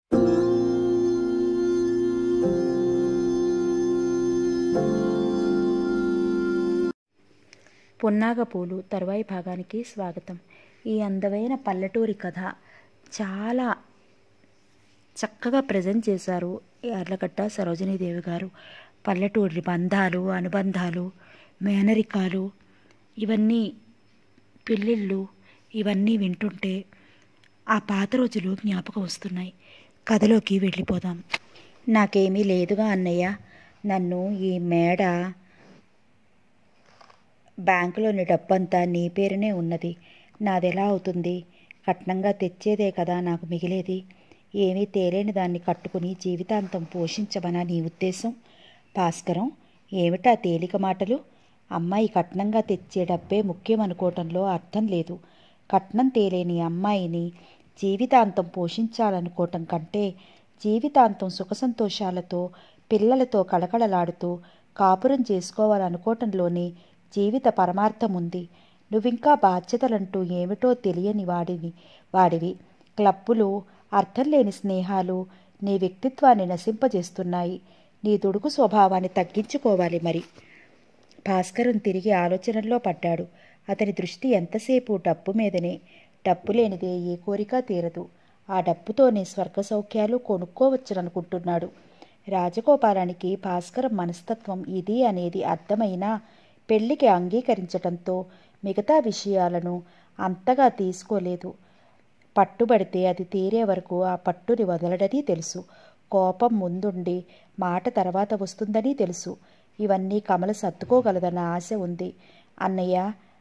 పున్నాగ పూలు తరువాయి భాగానికి స్వాగతం ఈ అందమైన పల్లెటూరి కథ చాలా చక్కగా ప్రజెంట్ చేశారు యార్లగడ్డ సరోజినీదేవి గారు పల్లెటూరి బంధాలు అనుబంధాలు మేనరికాలు ఇవన్నీ పెళ్ళిళ్ళు ఇవన్నీ వింటుంటే ఆ పాత రోజులు జ్ఞాపకం వస్తున్నాయి కథలోకి వెళ్ళిపోదాం నాకేమీ లేదుగా అన్నయ్య నన్ను ఈ మేడ బ్యాంకులోని డబ్బంతా నీ పేరునే ఉన్నది నాదెలా అవుతుంది కట్నంగా తెచ్చేదే కదా నాకు మిగిలేది ఏమీ తేలేని దాన్ని కట్టుకుని జీవితాంతం పోషించమనా నీ ఉద్దేశం భాస్కరం ఏమిటా తేలిక మాటలు అమ్మాయి కట్నంగా తెచ్చే డబ్బే ముఖ్యం అనుకోవటంలో అర్థం లేదు కట్నం తేలేని అమ్మాయిని జీవితాంతం పోషించాలనుకోవటం కంటే జీవితాంతం సుఖ సంతోషాలతో పిల్లలతో కళకళలాడుతూ కాపురం చేసుకోవాలనుకోవటంలోనే జీవిత పరమార్థం ఉంది నువ్వింకా బాధ్యతలంటూ ఏమిటో తెలియని వాడిని వాడివి క్లబ్బులు అర్థం లేని స్నేహాలు నీ వ్యక్తిత్వాన్ని నశింపజేస్తున్నాయి నీ దుడుకు స్వభావాన్ని తగ్గించుకోవాలి మరి భాస్కరం తిరిగి ఆలోచనల్లో పడ్డాడు అతని దృష్టి ఎంతసేపు డబ్బు మీదనే డబ్బు లేనిదే ఏ కోరిక తీరదు ఆ డబ్బుతోనే స్వర్గ సౌఖ్యాలు కొనుక్కోవచ్చుననుకుంటున్నాడు రాజగోపాలానికి భాస్కరం మనస్తత్వం ఇది అనేది అర్థమైనా పెళ్లికి అంగీకరించటంతో మిగతా విషయాలను అంతగా తీసుకోలేదు పట్టుబడితే అది తీరే వరకు ఆ పట్టుని వదలడని తెలుసు కోపం ముందుండి మాట తర్వాత వస్తుందని తెలుసు ఇవన్నీ కమల సర్దుకోగలదన్న ఆశ ఉంది అన్నయ్య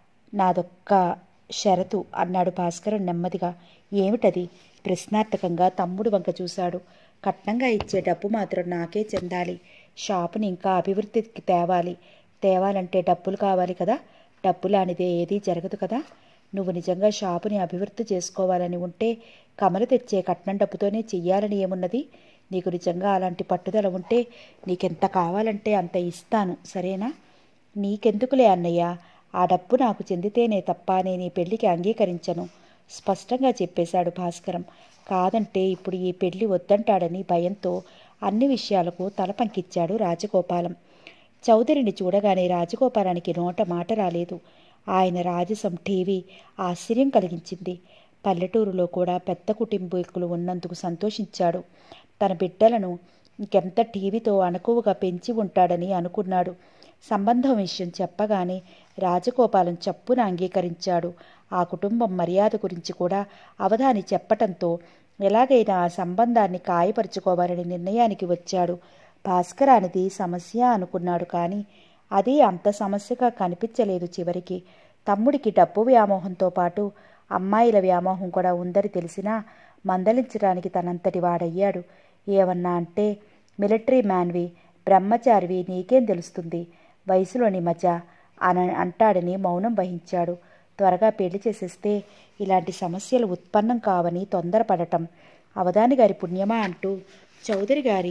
నాదొక్క షరతు అన్నాడు భాస్కరం నెమ్మదిగా ఏమిటది ప్రశ్నార్థకంగా తమ్ముడు వంక చూశాడు కట్నంగా ఇచ్చే డబ్బు మాత్రం నాకే చెందాలి షాపుని ఇంకా అభివృద్ధికి తేవాలి తేవాలంటే డబ్బులు కావాలి కదా డబ్బులానిదే ఏదీ జరగదు కదా నువ్వు నిజంగా షాపుని అభివృద్ధి చేసుకోవాలని ఉంటే కమల తెచ్చే కట్నం డబ్బుతోనే చెయ్యాలని ఏమున్నది నీకు నిజంగా అలాంటి పట్టుదల ఉంటే నీకెంత కావాలంటే అంత ఇస్తాను సరేనా నీకెందుకులే అన్నయ్య ఆ డబ్బు నాకు చెందితేనే తప్ప నేను ఈ పెళ్లికి అంగీకరించను స్పష్టంగా చెప్పేశాడు భాస్కరం కాదంటే ఇప్పుడు ఈ పెళ్లి వద్దంటాడని భయంతో అన్ని విషయాలకు తల పంకిచ్చాడు రాజగోపాలం చౌదరిని చూడగానే రాజగోపాలానికి నోట మాట రాలేదు ఆయన రాజసం టీవీ ఆశ్చర్యం కలిగించింది పల్లెటూరులో కూడా పెద్ద కుటుంబీకులు ఉన్నందుకు సంతోషించాడు తన బిడ్డలను ఇంకెంత టీవీతో అణకువగా పెంచి ఉంటాడని అనుకున్నాడు సంబంధం విషయం చెప్పగానే రాజగోపాలం చప్పున అంగీకరించాడు ఆ కుటుంబం మర్యాద గురించి కూడా అవధాని చెప్పటంతో ఎలాగైనా ఆ సంబంధాన్ని కాయపరుచుకోవాలని నిర్ణయానికి వచ్చాడు భాస్కరానిది సమస్య అనుకున్నాడు కానీ అది అంత సమస్యగా కనిపించలేదు చివరికి తమ్ముడికి డబ్బు వ్యామోహంతో పాటు అమ్మాయిల వ్యామోహం కూడా ఉందని తెలిసినా మందలించడానికి తనంతటి వాడయ్యాడు ఏమన్నా అంటే మిలిటరీ మ్యాన్వి బ్రహ్మచారివి నీకేం తెలుస్తుంది వయసులోని మజ అని అంటాడని మౌనం వహించాడు త్వరగా పెళ్లి చేసేస్తే ఇలాంటి సమస్యలు ఉత్పన్నం కావని తొందరపడటం అవధాని గారి పుణ్యమా అంటూ చౌదరి గారి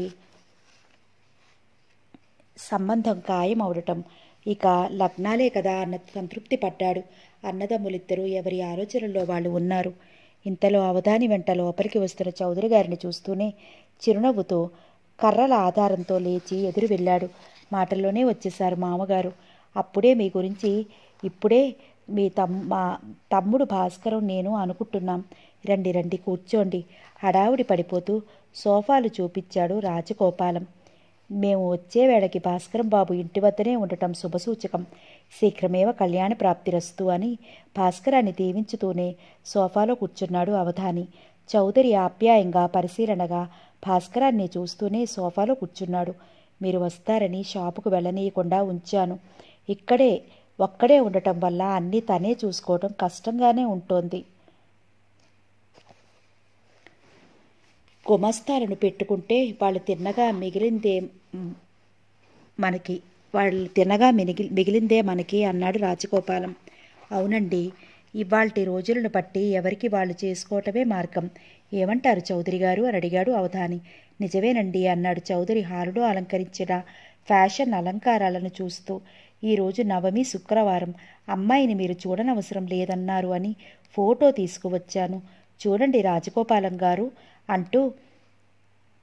సంబంధం ఖాయం అవడటం ఇక లగ్నాలే కదా అన్న సంతృప్తి పడ్డాడు అన్నదమ్ములిద్దరూ ఎవరి ఆలోచనల్లో వాళ్ళు ఉన్నారు ఇంతలో అవధాని వెంట లోపలికి వస్తున్న చౌదరి గారిని చూస్తూనే చిరునవ్వుతో కర్రల ఆధారంతో లేచి ఎదురు వెళ్ళాడు మాటల్లోనే వచ్చేశారు మామగారు అప్పుడే మీ గురించి ఇప్పుడే మీ తమ్ మా తమ్ముడు భాస్కరం నేను అనుకుంటున్నాం రండి రండి కూర్చోండి హడావుడి పడిపోతూ సోఫాలు చూపించాడు రాజగోపాలం మేము వచ్చే వేళకి భాస్కరం బాబు ఇంటి వద్దనే ఉండటం శుభసూచకం శీఘ్రమేవ కళ్యాణ ప్రాప్తిరస్తు అని భాస్కరాన్ని దీవించుతూనే సోఫాలో కూర్చున్నాడు అవధాని చౌదరి ఆప్యాయంగా పరిశీలనగా భాస్కరాన్ని చూస్తూనే సోఫాలో కూర్చున్నాడు మీరు వస్తారని షాపుకు వెళ్ళనీయకుండా ఉంచాను ఇక్కడే ఒక్కడే ఉండటం వల్ల అన్నీ తనే చూసుకోవటం కష్టంగానే ఉంటోంది గుమస్తాలను పెట్టుకుంటే వాళ్ళు తిన్నగా మిగిలిందే మనకి వాళ్ళు తినగా మిగిలి మిగిలిందే మనకి అన్నాడు రాజగోపాలం అవునండి ఇవాల్టి రోజులను బట్టి ఎవరికి వాళ్ళు చేసుకోవటమే మార్గం ఏమంటారు చౌదరి గారు అని అడిగాడు అవధాని నిజమేనండి అన్నాడు చౌదరి హాలులో అలంకరించిన ఫ్యాషన్ అలంకారాలను చూస్తూ ఈరోజు నవమి శుక్రవారం అమ్మాయిని మీరు చూడనవసరం లేదన్నారు అని ఫోటో తీసుకువచ్చాను చూడండి రాజగోపాలం గారు అంటూ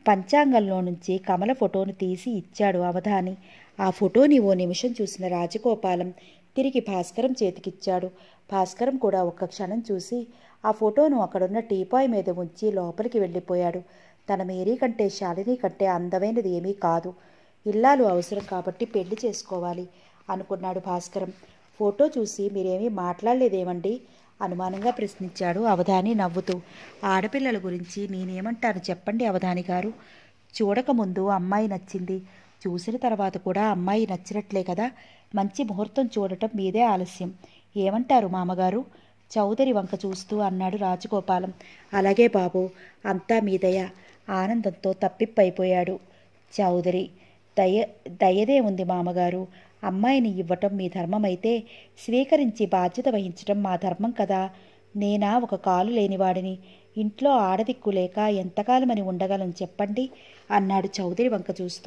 పంచాంగంలో నుంచి కమల ఫోటోను తీసి ఇచ్చాడు అవధాని ఆ ఫోటోని ఓ నిమిషం చూసిన రాజగోపాలం తిరిగి భాస్కరం చేతికిచ్చాడు భాస్కరం కూడా ఒక్క క్షణం చూసి ఆ ఫోటోను అక్కడున్న టీపాయ్ మీద ఉంచి లోపలికి వెళ్ళిపోయాడు తన మేరీ కంటే శాలిని కంటే అందమైనది ఏమీ కాదు ఇల్లాలు అవసరం కాబట్టి పెళ్లి చేసుకోవాలి అనుకున్నాడు భాస్కరం ఫోటో చూసి మీరేమీ మాట్లాడలేదేమండి అనుమానంగా ప్రశ్నించాడు అవధాని నవ్వుతూ ఆడపిల్లల గురించి నేనేమంటాను చెప్పండి అవధాని గారు చూడకముందు అమ్మాయి నచ్చింది చూసిన తర్వాత కూడా అమ్మాయి నచ్చినట్లే కదా మంచి ముహూర్తం చూడటం మీదే ఆలస్యం ఏమంటారు మామగారు చౌదరి వంక చూస్తూ అన్నాడు రాజగోపాలం అలాగే బాబు అంతా మీ దయ ఆనందంతో తప్పిప్పైపోయాడు చౌదరి దయ దయదే ఉంది మామగారు అమ్మాయిని ఇవ్వటం మీ ధర్మమైతే స్వీకరించి బాధ్యత వహించటం మా ధర్మం కదా నేనా ఒక కాలు లేనివాడిని ఇంట్లో ఆడదిక్కు లేక ఎంతకాలమని ఉండగలను చెప్పండి అన్నాడు చౌదరి వంక చూస్తూ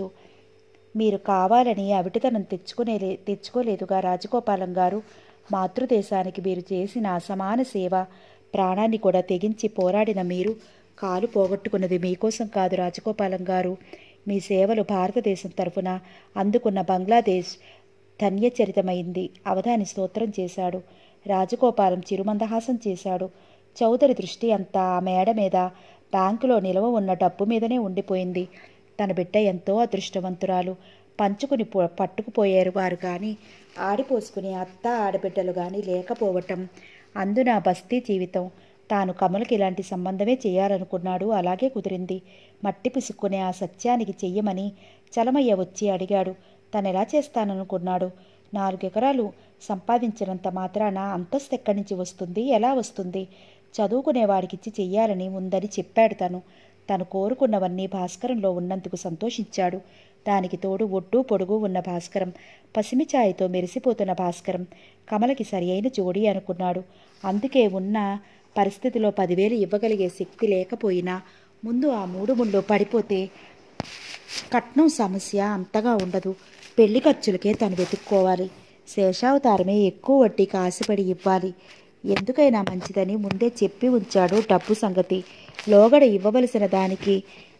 మీరు కావాలని అవిటితనం తెచ్చుకునే తెచ్చుకోలేదుగా రాజగోపాలం గారు మాతృదేశానికి మీరు చేసిన అసమాన సేవ ప్రాణాన్ని కూడా తెగించి పోరాడిన మీరు కాలు పోగొట్టుకున్నది మీకోసం కాదు రాజగోపాలం గారు మీ సేవలు భారతదేశం తరఫున అందుకున్న బంగ్లాదేశ్ ధన్యచరితమైంది అవధాని స్తోత్రం చేశాడు రాజగోపాలం చిరుమందహాసం చేశాడు చౌదరి దృష్టి అంతా ఆ మేడ మీద బ్యాంకులో నిలవ ఉన్న డబ్బు మీదనే ఉండిపోయింది తన బిడ్డ ఎంతో అదృష్టవంతురాలు పంచుకుని పో- పట్టుకుపోయారు వారు కానీ ఆడిపోసుకునే అత్త ఆడబిడ్డలు కానీ లేకపోవటం అందున బస్తీ జీవితం తాను కమలకి ఇలాంటి సంబంధమే చేయాలనుకున్నాడు అలాగే కుదిరింది మట్టి పిసుక్కునే ఆ సత్యానికి చెయ్యమని చలమయ్య వచ్చి అడిగాడు తను ఎలా చేస్తాననుకున్నాడు నాలుగెకరాలు సంపాదించినంత మాత్రాన అంతస్తు ఎక్కడి నుంచి వస్తుంది ఎలా వస్తుంది చదువుకునేవాడికిచ్చి చెయ్యాలని ఉందని చెప్పాడు తను తను కోరుకున్నవన్నీ భాస్కరంలో ఉన్నందుకు సంతోషించాడు దానికి తోడు ఒడ్డు పొడుగు ఉన్న భాస్కరం పసిమి ఛాయతో మెరిసిపోతున్న భాస్కరం కమలకి సరి అయిన జోడీ అనుకున్నాడు అందుకే ఉన్న పరిస్థితిలో పదివేలు ఇవ్వగలిగే శక్తి లేకపోయినా ముందు ఆ మూడు ముళ్ళు పడిపోతే కట్నం సమస్య అంతగా ఉండదు పెళ్లి ఖర్చులకే తను వెతుక్కోవాలి శేషావతారమే ఎక్కువ వడ్డీకి ఆశపడి ఇవ్వాలి ఎందుకైనా మంచిదని ముందే చెప్పి ఉంచాడు డబ్బు సంగతి లోగడ ఇవ్వవలసిన దానికి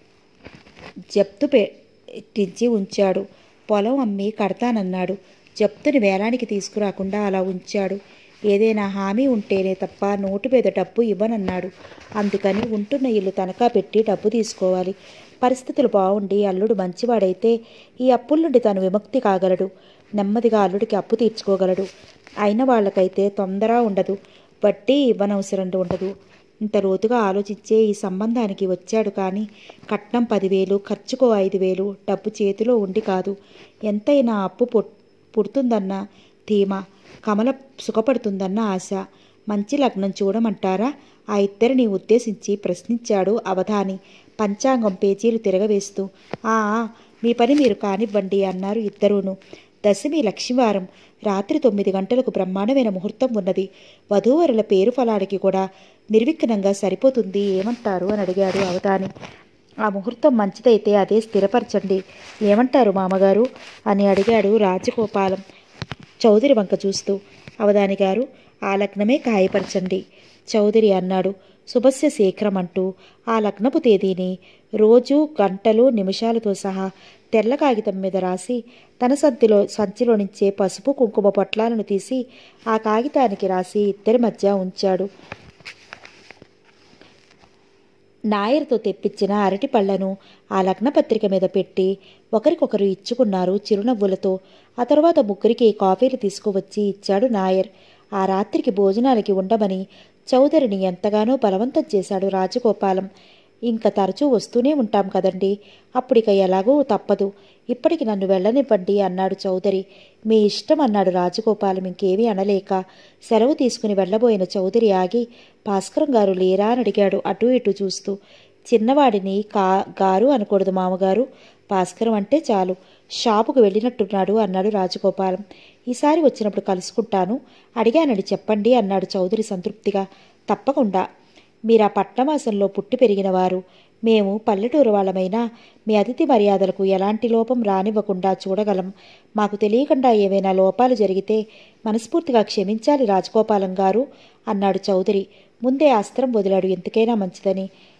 జప్తు పెట్టించి ఉంచాడు పొలం అమ్మి కడతానన్నాడు జప్తుని వేలానికి తీసుకురాకుండా అలా ఉంచాడు ఏదైనా హామీ ఉంటేనే తప్ప నోటు మీద డబ్బు ఇవ్వనన్నాడు అందుకని ఉంటున్న ఇల్లు తనఖా పెట్టి డబ్బు తీసుకోవాలి పరిస్థితులు బాగుండి అల్లుడు మంచివాడైతే ఈ అప్పుల నుండి తను విముక్తి కాగలడు నెమ్మదిగా అల్లుడికి అప్పు తీర్చుకోగలడు అయిన వాళ్ళకైతే తొందర ఉండదు వడ్డీ ఇవ్వనవసరం ఉండదు ఇంత లోతుగా ఆలోచించే ఈ సంబంధానికి వచ్చాడు కానీ కట్నం పదివేలు ఖర్చుకో ఐదు వేలు డబ్బు చేతిలో ఉండి కాదు ఎంతైనా అప్పు పుట్- పుడుతుందన్న ధీమా కమల సుఖపడుతుందన్న ఆశ మంచి లగ్నం చూడమంటారా ఆ ఇద్దరిని ఉద్దేశించి ప్రశ్నించాడు అవధాని పంచాంగం పేజీలు తిరగవేస్తూ ఆ ఆ, మీ పని మీరు కానివ్వండి అన్నారు ఇద్దరూను దశమి లక్ష్మీవారం రాత్రి తొమ్మిది గంటలకు బ్రహ్మాండమైన ముహూర్తం ఉన్నది వధూవరుల పేరు ఫలానికి కూడా నిర్విఘ్నంగా సరిపోతుంది ఏమంటారు అని అడిగాడు అవధాని ఆ ముహూర్తం మంచిదైతే అదే స్థిరపరచండి ఏమంటారు మామగారు అని అడిగాడు రాజగోపాలం చౌదరి వంక చూస్తూ అవధాని గారు ఆ లగ్నమే ఖాయపరచండి చౌదరి అన్నాడు శుభస్య శీఘ్రం అంటూ ఆ లగ్నపు తేదీని రోజు గంటలు నిమిషాలతో సహా తెల్ల కాగితం మీద రాసి తన సంచిలో సంచిలో నుంచే పసుపు కుంకుమ పొట్లాలను తీసి ఆ కాగితానికి రాసి ఇద్దరి మధ్య ఉంచాడు నాయర్తో తెప్పించిన అరటి పళ్లను ఆ లగ్నపత్రిక మీద పెట్టి ఒకరికొకరు ఇచ్చుకున్నారు చిరునవ్వులతో ఆ తర్వాత ముగ్గురికి కాఫీలు తీసుకువచ్చి ఇచ్చాడు నాయర్ ఆ రాత్రికి భోజనాలకి ఉండమని చౌదరిని ఎంతగానో బలవంతం చేశాడు రాజగోపాలం ఇంకా తరచూ వస్తూనే ఉంటాం కదండి అప్పుడిక ఎలాగూ తప్పదు ఇప్పటికి నన్ను వెళ్ళనివ్వండి అన్నాడు చౌదరి మీ ఇష్టం అన్నాడు రాజగోపాలం ఇంకేమీ అనలేక సెలవు తీసుకుని వెళ్ళబోయిన చౌదరి ఆగి భాస్కరం గారు లేరా అని అడిగాడు అటు ఇటు చూస్తూ చిన్నవాడిని కా గారు అనకూడదు మామగారు భాస్కరం అంటే చాలు షాపుకు వెళ్ళినట్టున్నాడు అన్నాడు రాజగోపాలం ఈసారి వచ్చినప్పుడు కలుసుకుంటాను అడిగానని చెప్పండి అన్నాడు చౌదరి సంతృప్తిగా తప్పకుండా మీరు ఆ పట్టణవాసంలో పుట్టి పెరిగినవారు మేము పల్లెటూరు వాళ్ళమైనా మీ అతిథి మర్యాదలకు ఎలాంటి లోపం రానివ్వకుండా చూడగలం మాకు తెలియకుండా ఏవైనా లోపాలు జరిగితే మనస్ఫూర్తిగా క్షమించాలి రాజగోపాలం గారు అన్నాడు చౌదరి ముందే అస్త్రం వదిలాడు ఎందుకైనా మంచిదని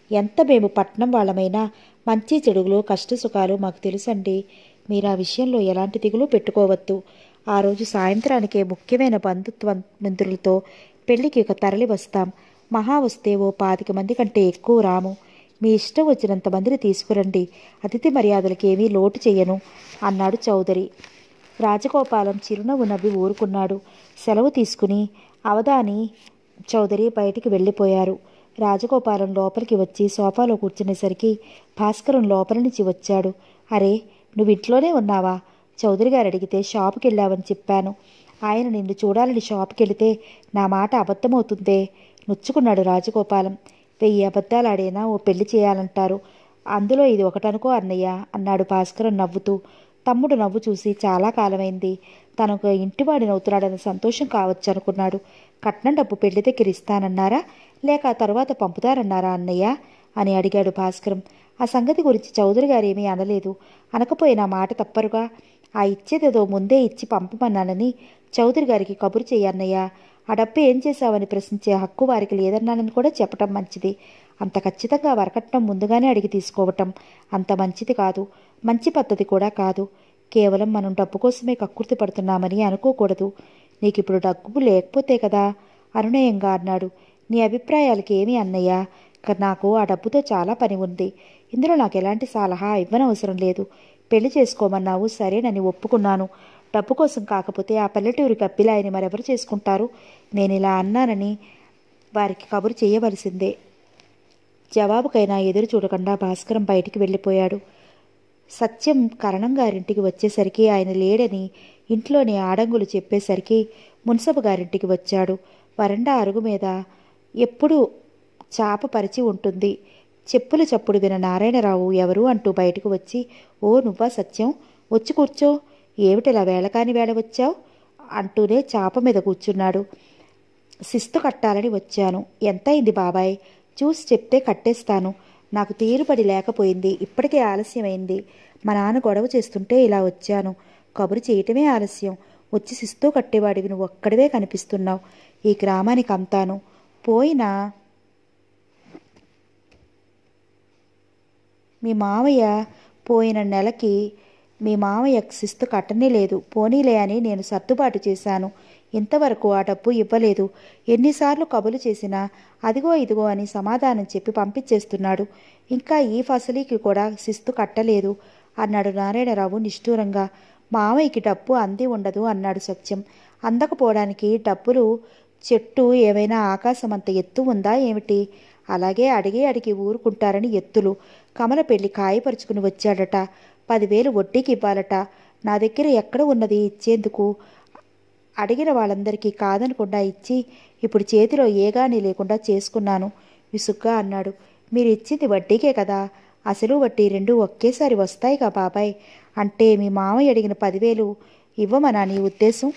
ఎంత మేము పట్నం వాళ్ళమైనా మంచి చెడుగులు కష్టసుఖాలు మాకు తెలుసండి మీరు ఆ విషయంలో ఎలాంటి దిగులు పెట్టుకోవద్దు ఆ రోజు సాయంత్రానికే ముఖ్యమైన బంధుత్వ మిత్రులతో పెళ్లికి ఒక తరలి వస్తాం మహా వస్తే ఓ పాతిక మంది కంటే ఎక్కువ రాము మీ ఇష్టం వచ్చినంత మందిని తీసుకురండి అతిథి మర్యాదలకి ఏమీ లోటు చెయ్యను అన్నాడు చౌదరి రాజగోపాలం చిరునవ్వు నవ్వి ఊరుకున్నాడు సెలవు తీసుకుని అవధాని చౌదరి బయటికి వెళ్ళిపోయారు రాజగోపాలం లోపలికి వచ్చి సోఫాలో కూర్చునేసరికి భాస్కరం లోపల నుంచి వచ్చాడు అరే నువ్వు ఇంట్లోనే ఉన్నావా చౌదరి గారు అడిగితే షాపుకి వెళ్ళావని చెప్పాను ఆయన నిన్ను చూడాలని షాపుకి వెళితే నా మాట అబద్ధమవుతుందే నొచ్చుకున్నాడు రాజగోపాలం వెయ్యి అబద్ధాలాడేనా ఓ పెళ్లి చేయాలంటారు అందులో ఇది ఒకటనుకో అన్నయ్య అన్నాడు భాస్కరం నవ్వుతూ తమ్ముడు నవ్వు చూసి చాలా కాలమైంది తనకు ఇంటివాడినవుతున్నాడన్న సంతోషం కావచ్చు అనుకున్నాడు కట్నం డబ్బు పెళ్లి దగ్గర ఇస్తానన్నారా లేక ఆ తర్వాత పంపుతారన్నారా అన్నయ్య అని అడిగాడు భాస్కరం ఆ సంగతి గురించి చౌదరి గారు ఏమీ అనలేదు అనకపోయినా మాట తప్పరుగా ఆ ఇచ్చేదేదో ముందే ఇచ్చి పంపమన్నానని చౌదరి గారికి కబురు చెయ్యన్నయ్య ఆ డబ్బు ఏం చేశావని ప్రశ్నించే హక్కు వారికి లేదన్నానని కూడా చెప్పటం మంచిది అంత ఖచ్చితంగా వరకట్నం ముందుగానే అడిగి తీసుకోవటం అంత మంచిది కాదు మంచి పద్ధతి కూడా కాదు కేవలం మనం డబ్బు కోసమే కక్కుర్తి పడుతున్నామని అనుకోకూడదు నీకు ఇప్పుడు డబ్బు లేకపోతే కదా అనునయంగా అన్నాడు నీ అభిప్రాయాలకి ఏమి అన్నయ్యా క- నాకు ఆ డబ్బుతో చాలా పని ఉంది ఇందులో నాకు ఎలాంటి సలహా ఇవ్వనవసరం లేదు పెళ్లి చేసుకోమన్నావు సరేనని ఒప్పుకున్నాను డబ్బు కోసం కాకపోతే ఆ పల్లెటూరి కప్పిలాయని మరెవరు చేసుకుంటారు నేను ఇలా అన్నానని వారికి కబురు చేయవలసిందే జవాబుకైనా ఎదురు చూడకుండా భాస్కరం బయటికి వెళ్ళిపోయాడు సత్యం కరణం గారింటికి వచ్చేసరికి ఆయన లేడని ఇంట్లోని ఆడంగులు చెప్పేసరికి మున్సబు గారింటికి వచ్చాడు వరండా అరుగు మీద ఎప్పుడూ చాప పరిచి ఉంటుంది చెప్పుల చప్పుడు విన నారాయణరావు ఎవరు అంటూ బయటకు వచ్చి ఓ నువ్వా సత్యం వచ్చి కూర్చో ఏమిటిలా వేళకాని వేళ వచ్చావు అంటూనే చాప మీద కూర్చున్నాడు శిస్తు కట్టాలని వచ్చాను ఎంతయింది బాబాయ్ చూసి చెప్తే కట్టేస్తాను నాకు తీరుబడి లేకపోయింది ఇప్పటికే ఆలస్యమైంది మా నాన్న గొడవ చేస్తుంటే ఇలా వచ్చాను కబురు చేయటమే ఆలస్యం వచ్చి శిస్తు కట్టేవాడివి నువ్వు ఒక్కడివే కనిపిస్తున్నావు ఈ గ్రామానికి అంతాను పోయినా మీ మావయ్య పోయిన నెలకి మీ మావయ్య శిస్తు కట్టనే లేదు పోనీలే అని నేను సర్దుబాటు చేశాను ఇంతవరకు ఆ డబ్బు ఇవ్వలేదు ఎన్నిసార్లు కబులు చేసినా అదిగో ఇదిగో అని సమాధానం చెప్పి పంపించేస్తున్నాడు ఇంకా ఈ ఫసలీకి కూడా శిస్తు కట్టలేదు అన్నాడు నారాయణరావు నిష్ఠూరంగా మావయ్యకి డబ్బు అంది ఉండదు అన్నాడు సత్యం అందకపోవడానికి డబ్బులు చెట్టు ఏమైనా ఆకాశం అంత ఎత్తు ఉందా ఏమిటి అలాగే అడిగి అడిగి ఊరుకుంటారని ఎత్తులు కమల పెళ్లి కాయపరుచుకుని వచ్చాడట పదివేలు వడ్డీకి ఇవ్వాలట నా దగ్గర ఎక్కడ ఉన్నది ఇచ్చేందుకు అడిగిన వాళ్ళందరికీ కాదనకుండా ఇచ్చి ఇప్పుడు చేతిలో ఏగాని లేకుండా చేసుకున్నాను విసుగ్గా అన్నాడు మీరు ఇచ్చింది వడ్డీకే కదా అసలు వడ్డీ రెండు ఒకేసారి వస్తాయిగా బాబాయ్ అంటే మీ మామయ్య అడిగిన పదివేలు ఇవ్వమనా నీ ఉద్దేశం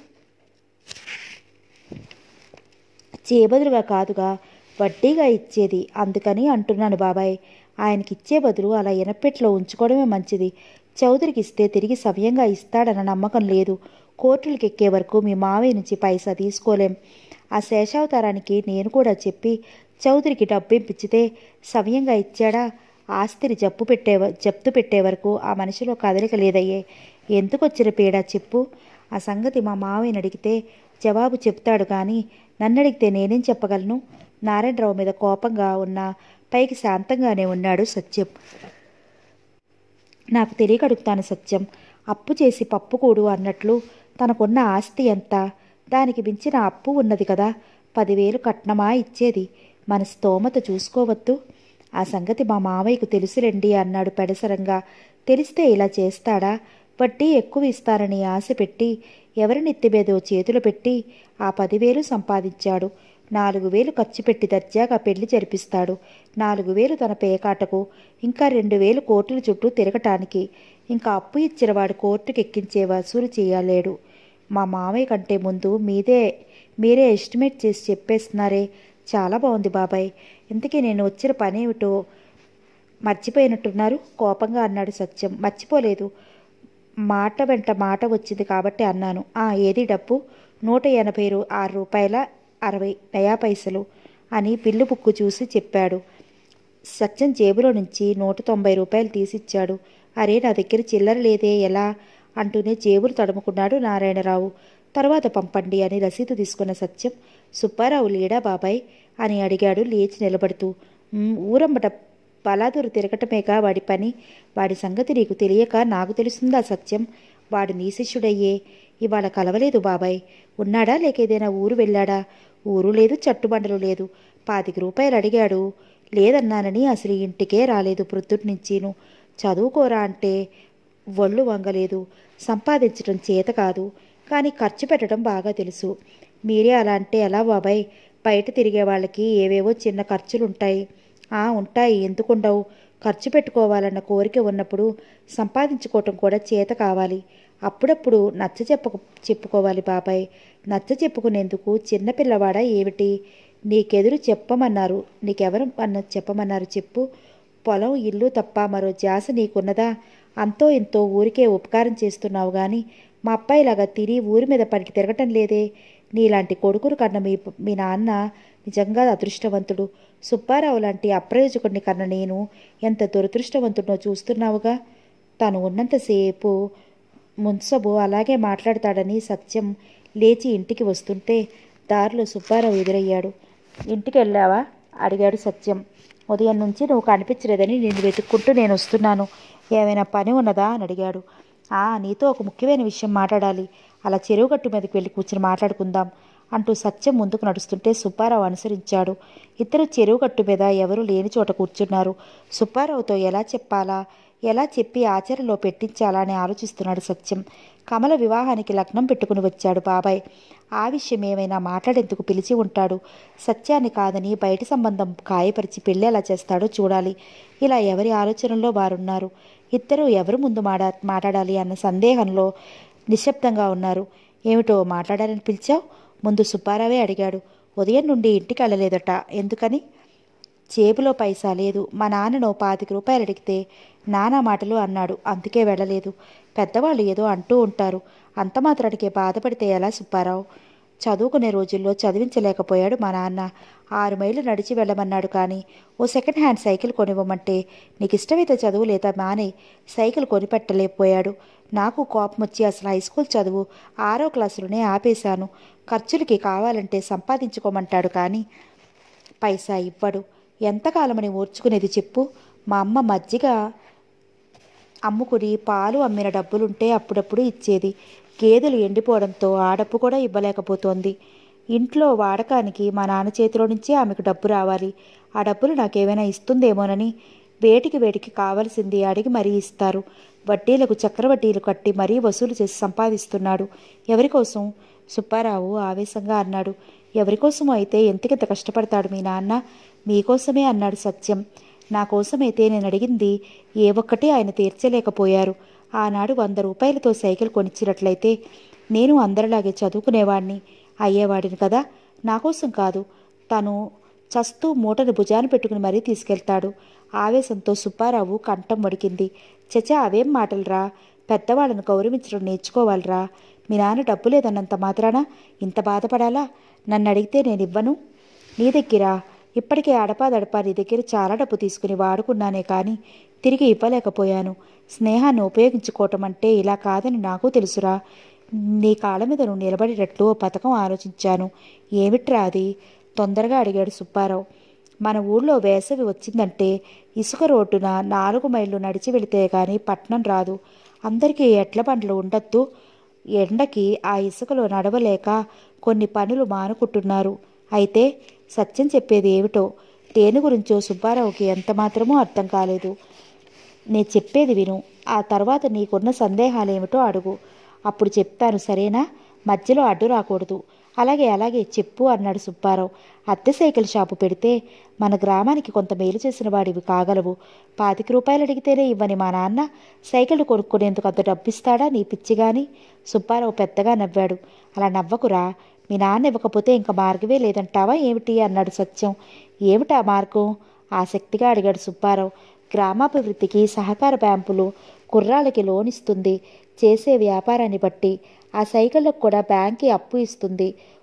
చేబదులుగా కాదుగా వడ్డీగా ఇచ్చేది అందుకని అంటున్నాను బాబాయ్ ఆయనకి ఇచ్చే బదులు అలా ఎనపెట్లో ఉంచుకోవడమే మంచిది చౌదరికి ఇస్తే తిరిగి సవ్యంగా ఇస్తాడన్న నమ్మకం లేదు కోర్టులకు ఎక్కే వరకు మీ మావయ్య నుంచి పైసా తీసుకోలేం ఆ శేషావతారానికి నేను కూడా చెప్పి చౌదరికి డబ్బు ఇప్పించితే సవ్యంగా ఇచ్చాడా ఆస్తిని జప్పు పెట్టే జప్తు పెట్టే వరకు ఆ మనిషిలో కదలిక లేదయ్యే ఎందుకు వచ్చిన పీడ చెప్పు ఆ సంగతి మా మావయ్యని అడిగితే జవాబు చెప్తాడు కానీ నన్ను అడిగితే నేనేం చెప్పగలను నారాయణరావు మీద కోపంగా ఉన్న పైకి శాంతంగానే ఉన్నాడు సత్యం నాకు తెలియక అడుగుతాను సత్యం అప్పు చేసి పప్పు కూడు అన్నట్లు తనకున్న ఆస్తి ఎంత దానికి మించిన అప్పు ఉన్నది కదా పదివేలు కట్నమా ఇచ్చేది మన స్తోమత చూసుకోవద్దు ఆ సంగతి మా మావయ్యకు తెలుసులేండి అన్నాడు పెడసరంగా తెలిస్తే ఇలా చేస్తాడా వడ్డీ ఎక్కువ ఇస్తారని ఆశ పెట్టి ఎవరి నెత్తిమీదో చేతులు పెట్టి ఆ పదివేలు సంపాదించాడు నాలుగు వేలు ఖర్చు పెట్టి దర్జాగా పెళ్లి జరిపిస్తాడు నాలుగు వేలు తన పేకాటకు ఇంకా రెండు వేలు కోర్టుల చుట్టూ తిరగటానికి ఇంకా అప్పు ఇచ్చిన వాడు కోర్టుకు ఎక్కించే వసూలు చేయలేడు మా మామయ్య కంటే ముందు మీదే మీరే ఎస్టిమేట్ చేసి చెప్పేస్తున్నారే చాలా బాగుంది బాబాయ్ ఇంతకీ నేను వచ్చిన పనేమిటో మర్చిపోయినట్టున్నారు కోపంగా అన్నాడు సత్యం మర్చిపోలేదు మాట వెంట మాట వచ్చింది కాబట్టి అన్నాను ఆ ఏది డబ్బు నూట ఎనభై రూ ఆరు రూపాయల అరవై నయా పైసలు అని బిల్లు బుక్కు చూసి చెప్పాడు సత్యం జేబులో నుంచి నూట తొంభై రూపాయలు తీసిచ్చాడు అరే నా దగ్గర చిల్లర లేదే ఎలా అంటూనే జేబులు తడుముకున్నాడు నారాయణరావు తర్వాత పంపండి అని రసీదు తీసుకున్న సత్యం సుబ్బారావు లేడా బాబాయ్ అని అడిగాడు లేచి నిలబడుతూ "ఉమ్, ఊరమ్మట పలాదూరు తిరగటమేగా వాడి పని వాడి సంగతి నీకు తెలియక నాకు తెలుస్తుందా సత్యం వాడు నీ శిష్యుడయ్యే ఇవాళ కలవలేదు బాబాయ్ ఉన్నాడా లేక ఏదైనా ఊరు వెళ్ళాడా ఊరు లేదు చట్టుబండలు లేదు పాతిక రూపాయలు అడిగాడు లేదన్నానని అసలు ఇంటికే రాలేదు ప్రొద్దుటి నుంచిను చదువుకోరా అంటే ఒళ్ళు వంగలేదు సంపాదించడం చేత కాదు కానీ ఖర్చు పెట్టడం బాగా తెలుసు మీరే అలా అంటే ఎలా బాబాయ్ బయట తిరిగే వాళ్ళకి ఏవేవో చిన్న ఖర్చులుంటాయి ఆ ఉంటాయి ఎందుకుండవు ఖర్చు పెట్టుకోవాలన్న కోరిక ఉన్నప్పుడు సంపాదించుకోవటం కూడా చేత కావాలి అప్పుడప్పుడు నచ్చ చెప్ప చెప్పుకోవాలి బాబాయ్ నచ్చ చెప్పుకునేందుకు చిన్నపిల్లవాడా ఏమిటి నీకెదురు చెప్పమన్నారు నీకెవరు అన్న చెప్పమన్నారు చెప్పు పొలం ఇల్లు తప్ప మరో ధ్యాస నీకున్నదా అంతో ఇంతో ఊరికే ఉపకారం చేస్తున్నావు గాని మా అబ్బాయిలాగా తిని ఊరి మీద పడికి తిరగటం లేదే నీలాంటి కొడుకును కన్న మీ మీ నాన్న నిజంగా అదృష్టవంతుడు సుబ్బారావు లాంటి అప్రయోజకుడిని కన్న నేను ఎంత దురదృష్టవంతుడో చూస్తున్నావుగా తను ఉన్నంతసేపు మున్సబు అలాగే మాట్లాడతాడని సత్యం లేచి ఇంటికి వస్తుంటే దారిలో సుబ్బారావు ఎదురయ్యాడు ఇంటికి వెళ్ళావా అడిగాడు సత్యం ఉదయం నుంచి నువ్వు కనిపించలేదని నిన్ను వెతుక్కుంటూ నేను వస్తున్నాను ఏమైనా పని ఉన్నదా అని అడిగాడు ఆ నీతో ఒక ముఖ్యమైన విషయం మాట్లాడాలి అలా చెరువు గట్టు మీదకి వెళ్ళి కూర్చుని మాట్లాడుకుందాం అంటూ సత్యం ముందుకు నడుస్తుంటే సుబ్బారావు అనుసరించాడు ఇద్దరు చెరువు గట్టు మీద ఎవరూ లేని చోట కూర్చున్నారు సుబ్బారావుతో ఎలా చెప్పాలా ఎలా చెప్పి ఆచరణలో పెట్టించాలా అని ఆలోచిస్తున్నాడు సత్యం కమల వివాహానికి లగ్నం పెట్టుకుని వచ్చాడు బాబాయ్ ఆ విషయం ఏమైనా మాట్లాడేందుకు పిలిచి ఉంటాడు సత్యాన్ని కాదని బయటి సంబంధం ఖాయపరిచి పెళ్ళి ఎలా చేస్తాడో చూడాలి ఇలా ఎవరి ఆలోచనలో వారున్నారు ఇద్దరు ఎవరు ముందు మాడా మాట్లాడాలి అన్న సందేహంలో నిశ్శబ్దంగా ఉన్నారు ఏమిటో మాట్లాడాలని పిలిచావు ముందు సుబ్బారావే అడిగాడు ఉదయం నుండి ఇంటికి వెళ్ళలేదట ఎందుకని జేబులో పైసా లేదు మా నాన్నను పాతిక రూపాయలు అడిగితే నానా మాటలు అన్నాడు అందుకే వెళ్ళలేదు పెద్దవాళ్ళు ఏదో అంటూ ఉంటారు అంత మాత్రానికే బాధపడితే ఎలా సుబ్బారావు చదువుకునే రోజుల్లో చదివించలేకపోయాడు మా నాన్న ఆరు మైళ్ళు నడిచి వెళ్ళమన్నాడు కానీ ఓ సెకండ్ హ్యాండ్ సైకిల్ కొనివ్వమంటే నీకు ఇష్టమైతే చదువు లేదా మానే సైకిల్ కొనిపెట్టలేకపోయాడు నాకు కోపం వచ్చి అసలు హై స్కూల్ చదువు ఆరో క్లాసులోనే ఆపేశాను ఖర్చులకి కావాలంటే సంపాదించుకోమంటాడు కానీ పైసా ఇవ్వడు ఎంతకాలమని ఓర్చుకునేది చెప్పు మా అమ్మ మజ్జిగ అమ్ముకుని పాలు అమ్మిన డబ్బులుంటే అప్పుడప్పుడు ఇచ్చేది గేదెలు ఎండిపోవడంతో ఆ డబ్బు కూడా ఇవ్వలేకపోతోంది ఇంట్లో వాడకానికి మా నాన్న చేతిలో నుంచే ఆమెకు డబ్బు రావాలి ఆ డబ్బులు నాకేమైనా ఇస్తుందేమోనని వేటికి వేటికి కావలసింది అడిగి మరీ ఇస్తారు వడ్డీలకు చక్రవడ్డీలు కట్టి మరీ వసూలు చేసి సంపాదిస్తున్నాడు ఎవరి కోసం సుబ్బారావు ఆవేశంగా అన్నాడు ఎవరికోసమో అయితే ఎంతకింత కష్టపడతాడు మీ నాన్న మీకోసమే అన్నాడు సత్యం నా కోసమైతే నేను అడిగింది ఏ ఒక్కటి ఆయన తీర్చలేకపోయారు ఆనాడు వంద రూపాయలతో సైకిల్ కొనిచ్చినట్లయితే నేను అందరిలాగే చదువుకునేవాడిని అయ్యేవాడిని కదా నా కోసం కాదు తను చస్తూ మూటను భుజాన పెట్టుకుని మరీ తీసుకెళ్తాడు ఆవేశంతో సుబ్బారావు కంఠం వడికింది చచా అవేం మాటలురా పెద్దవాళ్ళను గౌరవించడం నేర్చుకోవాలిరా మీ నాన్న డబ్బు లేదన్నంత మాత్రాన ఇంత బాధపడాలా నన్ను అడిగితే నేను ఇవ్వను నీ దగ్గర ఇప్పటికే అడపాదడపా నీ దగ్గర చాలా డబ్బు తీసుకుని వాడుకున్నానే కానీ తిరిగి ఇవ్వలేకపోయాను స్నేహాన్ని ఉపయోగించుకోవటం అంటే ఇలా కాదని నాకు తెలుసురా నీ కాళ్ళ మీద నువ్వు నిలబడేటట్లు ఓ పథకం ఆలోచించాను ఏమిట్రా అది తొందరగా అడిగాడు సుబ్బారావు మన ఊళ్ళో వేసవి వచ్చిందంటే ఇసుక రోడ్డున నాలుగు మైళ్ళు నడిచి వెళితే గాని పట్నం రాదు అందరికీ ఎడ్ల బండ్లు ఉండొద్దు ఎండకి ఆ ఇసుకలో నడవలేక కొన్ని పనులు మానుకుంటున్నారు అయితే సత్యం చెప్పేది ఏమిటో దేని గురించో సుబ్బారావుకి ఎంత మాత్రమూ అర్థం కాలేదు నేను చెప్పేది విను ఆ తర్వాత నీకున్న సందేహాలు ఏమిటో అడుగు అప్పుడు చెప్తాను సరేనా మధ్యలో అడ్డు రాకూడదు అలాగే అలాగే చెప్పు అన్నాడు సుబ్బారావు అద్దె సైకిల్ షాపు పెడితే మన గ్రామానికి కొంత మేలు చేసిన వాడివి కాగలవు పాతిక రూపాయలు అడిగితేనే ఇవ్వని మా నాన్న సైకిల్ కొనుక్కునేందుకు అంత డబ్బిస్తాడా నీ పిచ్చిగాని సుబ్బారావు పెద్దగా నవ్వాడు అలా నవ్వకురా మీ నాన్న ఇవ్వకపోతే ఇంకా మార్గమే లేదంటావా ఏమిటి అన్నాడు సత్యం ఏమిటా మార్గం ఆసక్తిగా అడిగాడు సుబ్బారావు గ్రామాభివృద్ధికి సహకార బ్యాంకులు కుర్రాళ్ళకి లోన్ ఇస్తుంది చేసే వ్యాపారాన్ని బట్టి ఆ సైకిళ్ళకు కూడా బ్యాంకే అప్పు ఇస్తుంది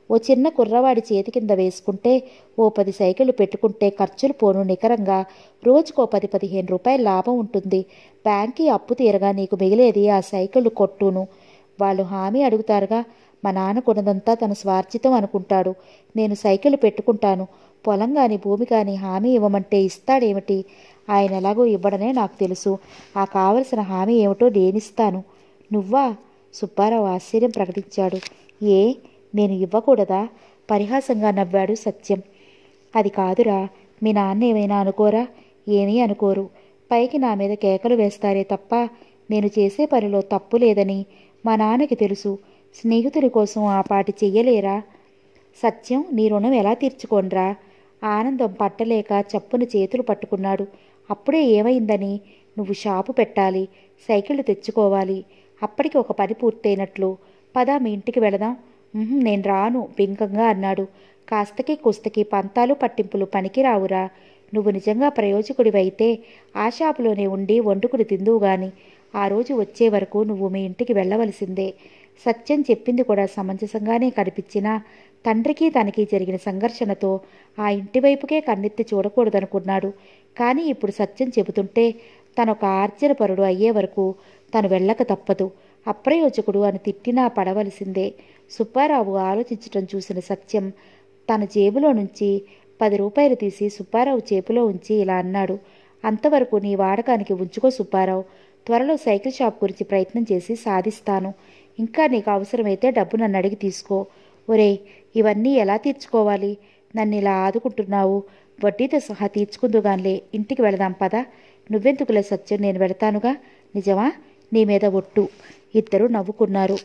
ఓ చిన్న కుర్రవాడి చేతి కింద వేసుకుంటే ఓ పది సైకిళ్ళు పెట్టుకుంటే ఖర్చులు పోను నికరంగా రోజుకో పది పదిహేను రూపాయల లాభం ఉంటుంది బ్యాంక్కి అప్పు తీరగా నీకు మిగిలేది ఆ సైకిళ్ళు కొట్టును వాళ్ళు హామీ అడుగుతారుగా మా నాన్న కొన్నదంతా తన స్వార్జితం అనుకుంటాడు నేను సైకిల్ పెట్టుకుంటాను పొలం కానీ భూమి కానీ హామీ ఇవ్వమంటే ఇస్తాడేమిటి ఆయన ఎలాగో ఇవ్వడనే నాకు తెలుసు ఆ కావలసిన హామీ ఏమిటో నేనిస్తాను నువ్వా సుబ్బారావు ఆశ్చర్యం ప్రకటించాడు ఏ నేను ఇవ్వకూడదా పరిహాసంగా నవ్వాడు సత్యం అది కాదురా మీ నాన్న ఏమైనా అనుకోరా ఏమీ అనుకోరు పైకి నా మీద కేకలు వేస్తారే తప్ప నేను చేసే పనిలో తప్పు లేదని మా నాన్నకి తెలుసు స్నేహితుడి కోసం ఆ పాటి చెయ్యలేరా సత్యం నీ రుణం ఎలా తీర్చుకోనరా ఆనందం పట్టలేక చప్పున చేతులు పట్టుకున్నాడు అప్పుడే ఏమైందని నువ్వు షాపు పెట్టాలి సైకిళ్ళు తెచ్చుకోవాలి అప్పటికి ఒక పని పూర్తయినట్లు పద మీ ఇంటికి వెళదాం "ఉహుం, నేను రాను బింకంగా అన్నాడు కాస్తకి కుస్తకి పంతాలు పట్టింపులు పనికి రావురా నువ్వు నిజంగా ప్రయోజకుడివైతే ఆ షాపులోనే ఉండి వండుకుని తిందువు గాని ఆ రోజు వచ్చే వరకు నువ్వు మీ ఇంటికి వెళ్ళవలసిందే సత్యం చెప్పింది కూడా సమంజసంగానే కనిపించినా తండ్రికి తనకి జరిగిన సంఘర్షణతో ఆ ఇంటి వైపుకే కన్నెత్తి చూడకూడదనుకున్నాడు కానీ ఇప్పుడు సత్యం చెబుతుంటే తనొక ఆర్జనపరుడు అయ్యే వరకు తను వెళ్ళక తప్పదు అప్రయోజకుడు అని తిట్టినా పడవలసిందే సుబ్బారావు ఆలోచించటం చూసిన సత్యం తన జేబులో నుంచి పది రూపాయలు తీసి సుబ్బారావు చేతిలో ఉంచి ఇలా అన్నాడు అంతవరకు నీ వాడకానికి ఉంచుకో సుబ్బారావు త్వరలో సైకిల్ షాప్ గురించి ప్రయత్నం చేసి సాధిస్తాను ఇంకా నీకు అవసరమైతే డబ్బు నన్ను అడిగి తీసుకో ఒరేయ్ ఇవన్నీ ఎలా తీర్చుకోవాలి నన్ను ఇలా ఆదుకుంటున్నావు వడ్డీతో సహా తీర్చుకుందుగానిలే ఇంటికి వెళదాం పదా నువ్వెందుకులే సత్యం నేను వెళతానుగా నిజమా నీ మీద ఒట్టు ఇద్దరు నవ్వుకున్నారు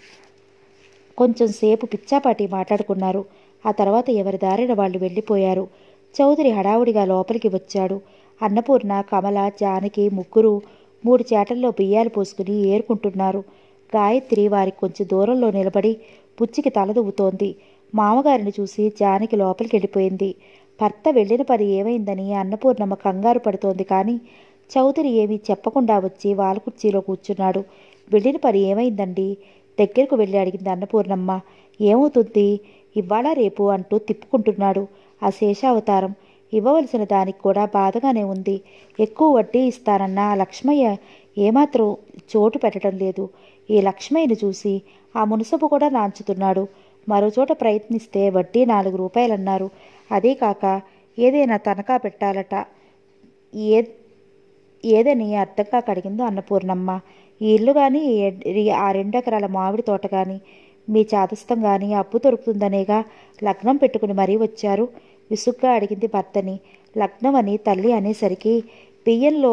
కొంచెం సేపు పిచ్చాపాటి మాట్లాడుకున్నారు ఆ తర్వాత ఎవరి దారిన వాళ్ళు వెళ్ళిపోయారు చౌదరి హడావుడిగా లోపలికి వచ్చాడు అన్నపూర్ణ కమల జానకి ముగ్గురు మూడు చేటల్లో బియ్యాలు పోసుకుని ఏరుకుంటున్నారు గాయత్రి వారికి కొంచెం దూరంలో నిలబడి పుచ్చికి తలదువ్వుతోంది మామగారిని చూసి జానకి లోపలికి వెళ్ళిపోయింది భర్త వెళ్ళిన పని ఏమైందని అన్నపూర్ణమ్మ కంగారు పడుతోంది కానీ చౌదరి ఏమీ చెప్పకుండా వచ్చి వాలకుర్చీలో కూర్చున్నాడు వెళ్ళిన పని ఏమైందండి దగ్గరకు వెళ్ళి అడిగింది అన్నపూర్ణమ్మ ఏమవుతుంది ఇవాళ రేపు అంటూ తిప్పుకుంటున్నాడు ఆ శేషావతారం ఇవ్వవలసిన దానికి కూడా బాధగానే ఉంది ఎక్కువ వడ్డీ ఇస్తానన్న ఆ లక్ష్మయ్య ఏమాత్రం చోటు పెట్టడం లేదు ఈ లక్ష్మయ్యను చూసి ఆ మునసబు కూడా నాంచుతున్నాడు మరోచోట ప్రయత్నిస్తే వడ్డీ నాలుగు రూపాయలన్నారు అదే కాక ఏదైనా తనఖా పెట్టాలట ఏ ఏదని అర్థం కాక అడిగిందో అన్నపూర్ణమ్మ ఈ ఇల్లు కానీ ఆ రెండెకరాల మామిడి తోట కానీ మీ చాదస్తం కానీ అప్పు దొరుకుతుందనేగా లగ్నం పెట్టుకుని మరీ వచ్చారు విసుగ్గా అడిగింది భర్తని లగ్నం అని తల్లి అనేసరికి బియ్యంలో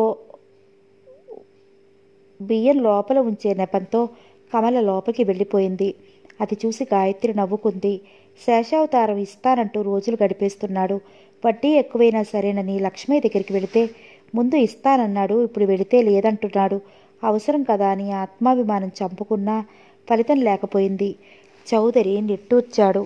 బియ్యం లోపల ఉంచే నెపంతో కమల లోపలికి వెళ్ళిపోయింది అది చూసి గాయత్రి నవ్వుకుంది శేషావతారం ఇస్తానంటూ రోజులు గడిపేస్తున్నాడు వడ్డీ ఎక్కువైనా సరేనని లక్ష్మయ్య దగ్గరికి వెళితే ముందు ఇస్తానన్నాడు ఇప్పుడు వెళితే లేదంటున్నాడు అవసరం కదా అని ఆత్మాభిమానం చంపుకున్నా ఫలితం లేకపోయింది చౌదరి నిట్టూర్చాడు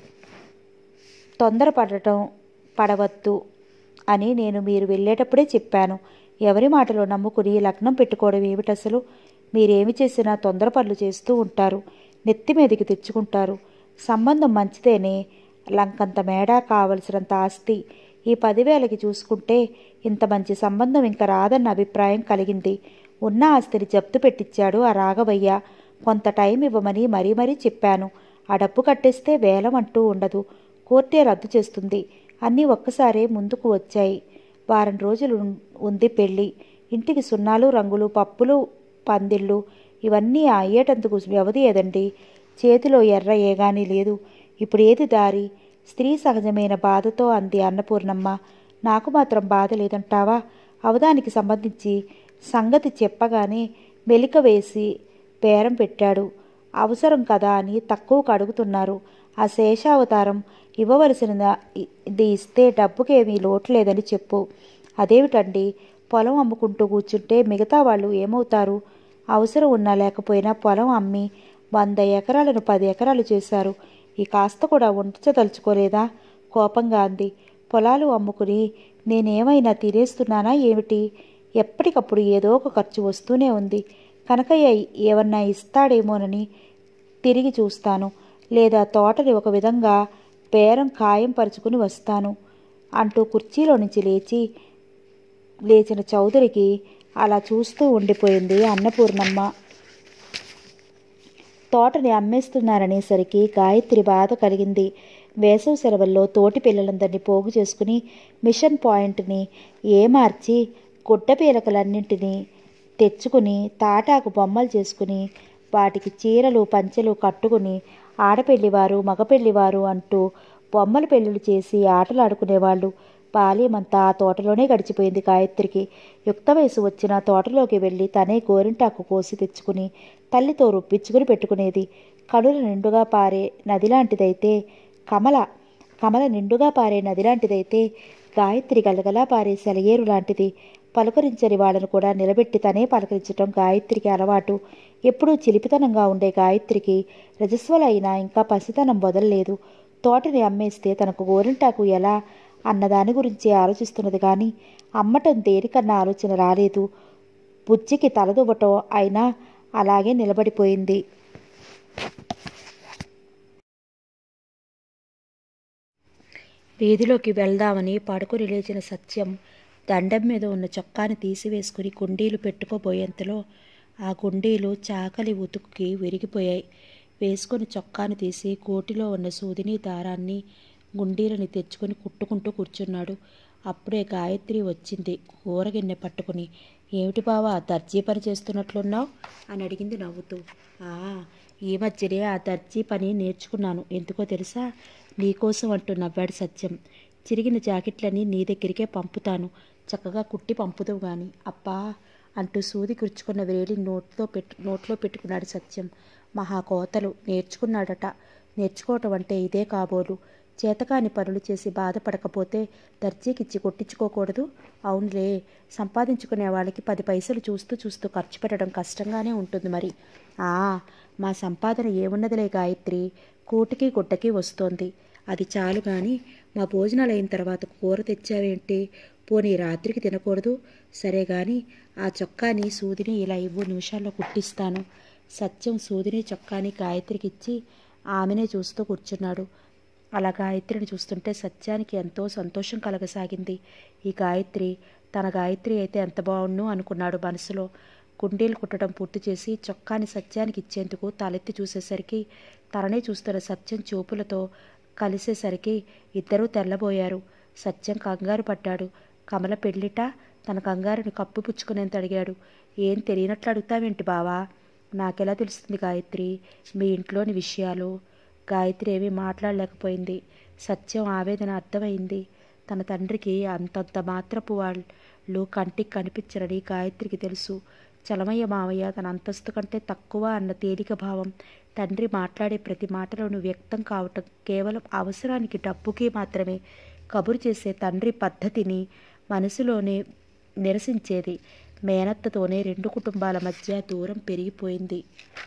తొందరపడటం పడవద్దు అని నేను మీరు వెళ్ళేటప్పుడే చెప్పాను ఎవరి మాటలో నమ్ముకుని లగ్నం పెట్టుకోవడం ఏమిటసలు మీరేమి చేసినా తొందర పనులు చేస్తూ ఉంటారు నెత్తి మీదకి తెచ్చుకుంటారు సంబంధం మంచిదేనే లంకంత మేడా కావలసినంత ఆస్తి ఈ పదివేలకి చూసుకుంటే ఇంత మంచి సంబంధం ఇంకా రాదన్న అభిప్రాయం కలిగింది ఉన్న ఆస్తిని జప్తు పెట్టించాడు ఆ రాఘవయ్య కొంత టైం ఇవ్వమని మరీ మరీ చెప్పాను ఆ డబ్బు కట్టేస్తే వేలం అంటూ ఉండదు కోర్టే రద్దు చేస్తుంది అన్నీ ఒక్కసారే ముందుకు వచ్చాయి వారం రోజులు ఉం- ఉంది పెళ్ళి ఇంటికి సున్నాలు రంగులు పప్పులు పందిళ్ళు ఇవన్నీ అయ్యేటందుకు వ్యవధి ఏదండి చేతిలో ఎర్ర ఏగాని లేదు ఇప్పుడు ఏది దారి స్త్రీ సహజమైన బాధతో అంది అన్నపూర్ణమ్మ నాకు మాత్రం బాధ లేదంటావా అవదానికి సంబంధించి సంగతి చెప్పగానే మెలిక వేసి బేరం పెట్టాడు అవసరం కదా అని తక్కువకు అడుగుతున్నారు ఆ శేషావతారం ఇవ్వవలసిన ఇది ఇస్తే డబ్బుకేమీ లోటు లేదని చెప్పు అదేమిటండి పొలం అమ్ముకుంటూ కూర్చుంటే మిగతా వాళ్ళు ఏమవుతారు అవసరం ఉన్నా లేకపోయినా పొలం అమ్మి వంద ఎకరాలను పది ఎకరాలు చేశారు ఈ కాస్త కూడా ఉంచదలుచుకోలేదా కోపంగా అంది పొలాలు అమ్ముకుని నేనేమైనా తినేస్తున్నానా ఏమిటి ఎప్పటికప్పుడు ఏదో ఒక ఖర్చు వస్తూనే ఉంది కనకయ్య ఏమన్నా ఇస్తాడేమోనని తిరిగి చూస్తాను లేదా తోటని ఒక విధంగా బేరం ఖాయం పరుచుకుని వస్తాను అంటూ కుర్చీలో నుంచి లేచి లేచిన చౌదరికి అలా చూస్తూ ఉండిపోయింది అన్నపూర్ణమ్మ తోటని అమ్మేస్తున్నారనేసరికి గాయత్రి బాధ కలిగింది వేసవి సెలవుల్లో తోటి పిల్లలందరినీ పోగు చేసుకుని మిషన్ పాయింట్ని ఏమార్చి గుడ్డ పీలకలన్నింటినీ తెచ్చుకుని తాటాకు బొమ్మలు చేసుకుని వాటికి చీరలు పంచెలు కట్టుకుని ఆడపెళ్లివారు మగపెళ్లివారు అంటూ బొమ్మల పెళ్ళిళ్ళు చేసి ఆటలాడుకునేవాళ్ళు బాల్యమంతా ఆ తోటలోనే గడిచిపోయింది గాయత్రికి యుక్త వయసు వచ్చిన తోటలోకి వెళ్ళి తనే గోరింటాకు కోసి తెచ్చుకుని తల్లితో రుప్పించుకుని పెట్టుకునేది కడుల నిండుగా పారే నది లాంటిదైతే కమల కమల నిండుగా పారే నది లాంటిదైతే గాయత్రి గలగలా పారే సెలయేరు లాంటిది పలుకరించని వాళ్ళను కూడా నిలబెట్టి తనే పలకరించటం గాయత్రికి అలవాటు ఎప్పుడూ చిలిపితనంగా ఉండే గాయత్రికి రజస్వలైనా ఇంకా పసితనం వదలలేదు తోటని అమ్మేస్తే తనకు గోరింటాకు ఎలా అన్న దాని గురించి ఆలోచిస్తున్నది కానీ అమ్మటం దేనికన్నా ఆలోచన రాలేదు బుజ్జికి తలదువ్వటం అయినా అలాగే నిలబడిపోయింది వీధిలోకి వెళ్దామని పడుకుని లేచిన సత్యం దండం మీద ఉన్న చొక్కాని తీసివేసుకుని గుండీలు పెట్టుకోబోయేంతలో ఆ గుండీలు చాకలి ఉతుకుకి విరిగిపోయాయి వేసుకొని చొక్కాని తీసి కోటిలో ఉన్న సూదిని దారాన్ని గుండీలని తెచ్చుకొని కుట్టుకుంటూ కూర్చున్నాడు అప్పుడే గాయత్రి వచ్చింది కూరగిన్నె పట్టుకుని ఏమిటి బావా దర్జీ పని చేస్తున్నట్లున్నావు అని అడిగింది నవ్వుతూ ఆ ఈ మధ్యనే ఆ దర్జీ పని నేర్చుకున్నాను ఎందుకో తెలుసా నీకోసం అంటూ నవ్వాడు సత్యం చిరిగిన జాకెట్లని నీ దగ్గరికే పంపుతాను చక్కగా కుట్టి పంపుదు గాని అప్పా అంటూ సూది కురుచుకున్న వేలి నోట్లో పెట్టు నోట్లో పెట్టుకున్నాడు సత్యం మహా కోతలు నేర్చుకున్నాడట నేర్చుకోవటం అంటే ఇదే కాబోలు చేతకాని పనులు చేసి బాధపడకపోతే దర్జీకిచ్చి కొట్టించుకోకూడదు అవునులే సంపాదించుకునే వాళ్ళకి పది పైసలు చూస్తూ చూస్తూ ఖర్చు పెట్టడం కష్టంగానే ఉంటుంది మరి ఆ మా సంపాదన ఏమున్నదిలే గాయత్రి కూటికి గుడ్డకి వస్తోంది అది చాలు కానీ మా భోజనాలు అయిన తర్వాత కూర తెచ్చావేంటి పోనీ రాత్రికి తినకూడదు సరే గాని ఆ చొక్కాని సూదిని ఇలా ఇవ్వు నిమిషాల్లో కుట్టిస్తాను సత్యం సూదిని చొక్కాని గాయత్రికి ఇచ్చి ఆమెనే చూస్తూ కూర్చున్నాడు అలా గాయత్రిని చూస్తుంటే సత్యానికి ఎంతో సంతోషం కలగసాగింది ఈ గాయత్రి తన గాయత్రి అయితే ఎంత బాగుండు అనుకున్నాడు మనసులో కుండీలు కుట్టడం పూర్తి చేసి చొక్కాని సత్యానికి ఇచ్చేందుకు తలెత్తి చూసేసరికి తననే చూస్తున్న సత్యం చూపులతో కలిసేసరికి ఇద్దరూ తెల్లబోయారు సత్యం కంగారు పడ్డాడు కమల పెళ్ళిట తన కంగారుని కప్పిపుచ్చుకునేంత అడిగాడు ఏం తెలియనట్లు అడుగుతావేంటి బావా నాకెలా తెలుస్తుంది గాయత్రి మీ ఇంట్లోని విషయాలు గాయత్రి ఏమీ మాట్లాడలేకపోయింది సత్యం ఆవేదన అర్థమైంది తన తండ్రికి అంతంత మాత్రపు వాళ్ళు కంటికి కనిపించరని గాయత్రికి తెలుసు చలమయ్య మావయ్య తన అంతస్తు కంటే తక్కువ అన్న తేలిక భావం తండ్రి మాట్లాడే ప్రతి మాటలోనూ వ్యక్తం కావటం కేవలం అవసరానికి డబ్బుకి మాత్రమే కబురు చేసే తండ్రి పద్ధతిని మనసులోనే నిరసించేది మేనత్తతోనే రెండు కుటుంబాల మధ్య దూరం పెరిగిపోయింది